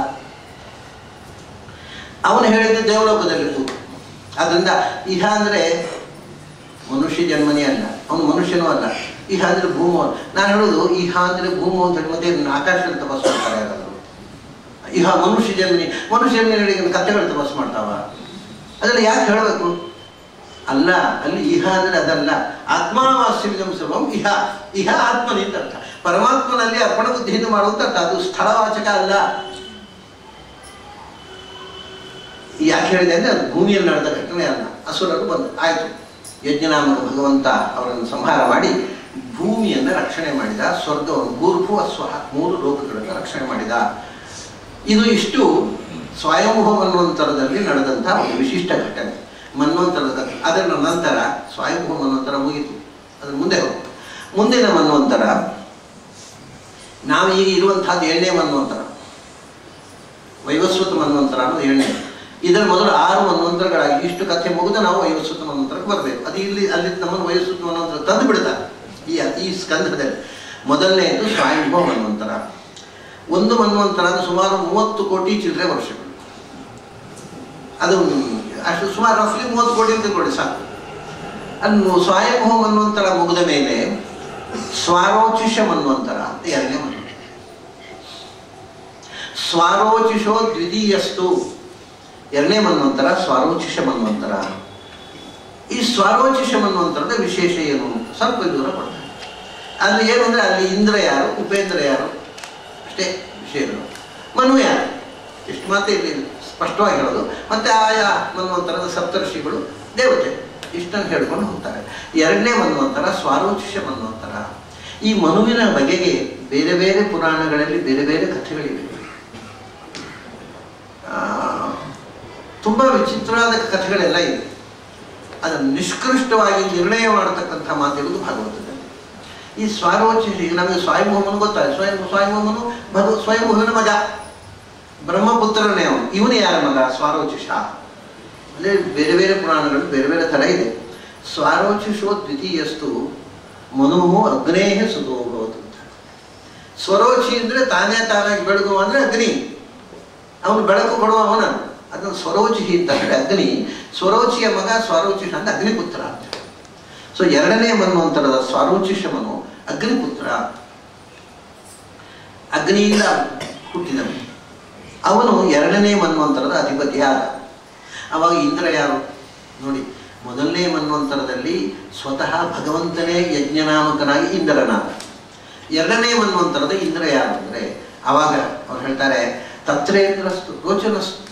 ಅವನು ಹೇಳಿದ್ದು ದೇವಲೋಕದಲ್ಲಿತ್ತು ಅದರಿಂದ ಇಹ ಅಂದರೆ ಮನುಷ್ಯ ಜನ್ಮನೇ ಅಲ್ಲ ಅವನು ಮನುಷ್ಯನೂ ಅಲ್ಲ ಇಹ ಅಂದ್ರೆ ಭೂಮ ನಾನು ಹೇಳೋದು ಇಹ ಅಂದ್ರೆ ಭೂಮ ಅಂತ ಹೇಳಿ ಮತ್ತೆ ಇದನ್ನ ಆಕಾಶದಲ್ಲಿ ತಪಸ್ಸು ಮಾಡ್ತಾರೆ ಯಾರಾದ್ರು ಇಹ ಮನುಷ್ಯ ಜನ್ಮನಿ ಮನುಷ್ಯ ಜನ್ಮನಿಗಳಿಗೆ ಕಥೆಗಳು ತಪಸ್ಸು ಮಾಡ್ತಾವ ಅದರಲ್ಲಿ ಯಾಕೆ ಹೇಳಬೇಕು ಅಲ್ಲ ಅಲ್ಲಿ ಇಹ ಅಂದ್ರೆ ಅದಲ್ಲ ಆತ್ಮಾವಾಸ್ಯವಿದಂ ಸರ್ವಂ ಇಹ ಇಹ ಆತ್ಮನಿ ಅಂತ ಅರ್ಥ ಪರಮಾತ್ಮನಲ್ಲಿ ಅರ್ಪಣ ಬುದ್ಧಿಯಿಂದ ಮಾಡುವಂತ ಅರ್ಥ ಅದು ಸ್ಥಳವಾಚಕ ಅಲ್ಲ ಯಾಕೆ ಹೇಳಿದೆ ಅಂದ್ರೆ ಅದು ಭೂಮಿಯಲ್ಲಿ ನಡೆದ ಘಟನೆ ಅಲ್ಲ ಅಸುರರು ಬಂದು ಆಯ್ತು ಯಜ್ಞನಾಮಕ ಭಗವಂತ ಅವರನ್ನು ಸಂಹಾರ ಮಾಡಿ ಭೂಮಿಯನ್ನು ರಕ್ಷಣೆ ಮಾಡಿದ ಸ್ವರ್ಗವನ್ನು ಭೂರ್ಭುವ ಸ್ವಹ ಮೂರು ಲೋಕಗಳನ್ನು ರಕ್ಷಣೆ ಮಾಡಿದ ಇದು ಇಷ್ಟು ಸ್ವಯಂಭೂ ಮನ್ವಂತರದಲ್ಲಿ ನಡೆದಂತಹ ಒಂದು ವಿಶಿಷ್ಟ ಘಟನೆ ಮನ್ವಂತರದ ಕಥೆ ಅದರ ನಂತರ ಸ್ವಯಂಭೂ ಮನ್ವಂತರ ಮುಗಿತು ಅದ್ರ ಮುಂದೆ ಹೋಗ್ತು ಮುಂದಿನ ಮನ್ವಂತರ ನಾವು ಈಗ ಇರುವಂತಹದ್ದು ಏಳನೇ ಮನ್ವಂತರ ವೈವಸ್ವತ ಮನ್ವಂತರ ಅನ್ನೋದು ಏಳನೇ ಇದರ ಮೊದಲು ಆರು ಮನ್ವಂತರಗಳಾಗಿ ಇಷ್ಟು ಕಥೆ ಮುಗಿದು ನಾವು ವೈವಸ್ವತ ಮನ್ವಂತರಕ್ಕೆ ಬರಬೇಕು ಅದು ಇಲ್ಲಿ ಅಲ್ಲಿ ನಮ್ಮನ್ನು ವೈವಸ್ವತ ಮನ್ವಂತರ ತಂದು ಬಿಡ್ತಾರೆ ಈ ಈ ಸ್ಕಂಧದಲ್ಲಿ ಮೊದಲನೆಯದು ಸ್ವಯಂಭವ ಮನ್ವಂತರ ಒಂದು ಮನ್ವಂತರ ಅಂದ್ರೆ ಸುಮಾರು ಮೂವತ್ತು ಕೋಟಿ ಚಿಲ್ಲರೆ ವರ್ಷಗಳು ಅದು ಅಷ್ಟು ಸುಮಾರು ರಫ್ಲಿ ಮೂವತ್ತು ಕೋಟಿ ಅಂತ ಕೊಡಿ ಸಾಕು ಅದು ಸ್ವಯಂಭವ ಮನ್ವಂತರ ಮುಗಿದ ಮೇಲೆ ಸ್ವಾರೋಚಿಷ ಮನ್ವಂತರ ಅಂತ ಎರಡನೇ ಮನ್ವಂತರ ಸ್ವಾರೋಚಿಷೋ ದ್ವಿತೀಯಸ್ತು ಎರಡನೇ ಮನ್ವಂತರ ಸ್ವಾರೋಚಿಷ ಮನ್ವಂತರ ಈ ಸ್ವಾರೋಚಿಷ ಮನ್ವಂತರದ ವಿಶೇಷ ಏನು ಸ್ವಲ್ಪ ದೂರ ಕೊಡ್ತಾರೆ ಅಲ್ಲಿ ಏನು ಅಂದರೆ ಅಲ್ಲಿ ಇಂದ್ರ ಯಾರು ಉಪೇಂದ್ರ ಯಾರು ಅಷ್ಟೇ ವಿಷಯಗಳು ಮನು ಯಾರು ಇಷ್ಟು ಮಾತ್ರ ಇಲ್ಲಿ ಸ್ಪಷ್ಟವಾಗಿ ಹೇಳೋದು ಮತ್ತೆ ಆಯಾ ಮನ್ವಂತರದ ಸಪ್ತರ್ಷಿಗಳು ದೇವತೆ ಇಷ್ಟನ್ನು ಹೇಳ್ಕೊಂಡು ಹೋಗ್ತಾರೆ ಎರಡನೇ ಮನ್ವಂತರ ಸ್ವಾರೋಚಿಷ ಮನ್ವಂತರ ಈ ಮನುವಿನ ಬಗೆಗೆ ಬೇರೆ ಬೇರೆ ಪುರಾಣಗಳಲ್ಲಿ ಬೇರೆ ಬೇರೆ ಕಥೆಗಳಿವೆ ಆ, ತುಂಬ ವಿಚಿತ್ರವಾದ ಕಥೆಗಳೆಲ್ಲ ಇದೆ ಅದನ್ನು ನಿಷ್ಕೃಷ್ಟವಾಗಿ ನಿರ್ಣಯ ಮಾಡತಕ್ಕಂಥ ಮಾತಿರುವುದು ಭಾಗವತದಲ್ಲಿ ಈ ಸ್ವಾರೋಚ ಈಗ ನಮಗೆ ಸ್ವಯಂಭೂಮನು ಗೊತ್ತಾಯ್ತು ಸ್ವಯಂ ಸ್ವಯಂಭೂಮನು ಭಗವ ಸ್ವಯಂಭೂಮನ ಮಗ ಬ್ರಹ್ಮಪುತ್ರನೇ ಅವನು ಇವನು ಯಾರ ಮಗ ಸ್ವಾರೋಚಿಷ ಅಂದರೆ ಬೇರೆ ಬೇರೆ ಪುರಾಣಗಳು ಬೇರೆ ಬೇರೆ ಥರ ಇದೆ ಸ್ವಾರೋಚಿಷೋ ದ್ವಿತೀಯಸ್ತು ಮನು ಅಗ್ನೇಹ ಸುಧೋ ಭವತು ಅಂತ ಸ್ವರೋಚಿ ಅಂದರೆ ತಾನೇ ತಾನಾಗಿ ಬೆಳಗುವ ಅಂದರೆ ಅಗ್ನಿ ಅವನು ಬೆಳಕು ಕೊಡುವ ಅವನ ಅದನ್ನು ಸ್ವರೋಚಿ ಅಂತ ಹೇಳಿ ಅಗ್ನಿ ಸ್ವರೋಚಿಯ ಮಗ ಸ್ವರೋಚಿಷ ಅಂತ ಅಗ್ನಿಪುತ್ರ ಅಂತ ಸೊ ಎರಡನೇ ಮನ್ವಂತರದ ಸ್ವರೋಚಿಷ ಮನು ಅಗ್ನಿಪುತ್ರ ಅಗ್ನಿಯಿಂದ ಹುಟ್ಟಿದನು ಅವನು ಎರಡನೇ ಮನ್ವಂತರದ ಅಧಿಪತಿಯಾದ ಅವಾಗ ಇಂದ್ರ ಯಾರು ನೋಡಿ ಮೊದಲನೇ ಮನ್ವಂತರದಲ್ಲಿ ಸ್ವತಃ ಭಗವಂತನೇ ಯಜ್ಞನಾಮಕನಾಗಿ ಇಂದ್ರನಾದ ಎರಡನೇ ಮನ್ವಂತರದ ಇಂದ್ರ ಯಾರು ಅಂದರೆ ಆವಾಗ ಅವ್ರು ಹೇಳ್ತಾರೆ ತತ್ರೇಂದ್ರಸ್ತು ರೋಚನಸ್ತು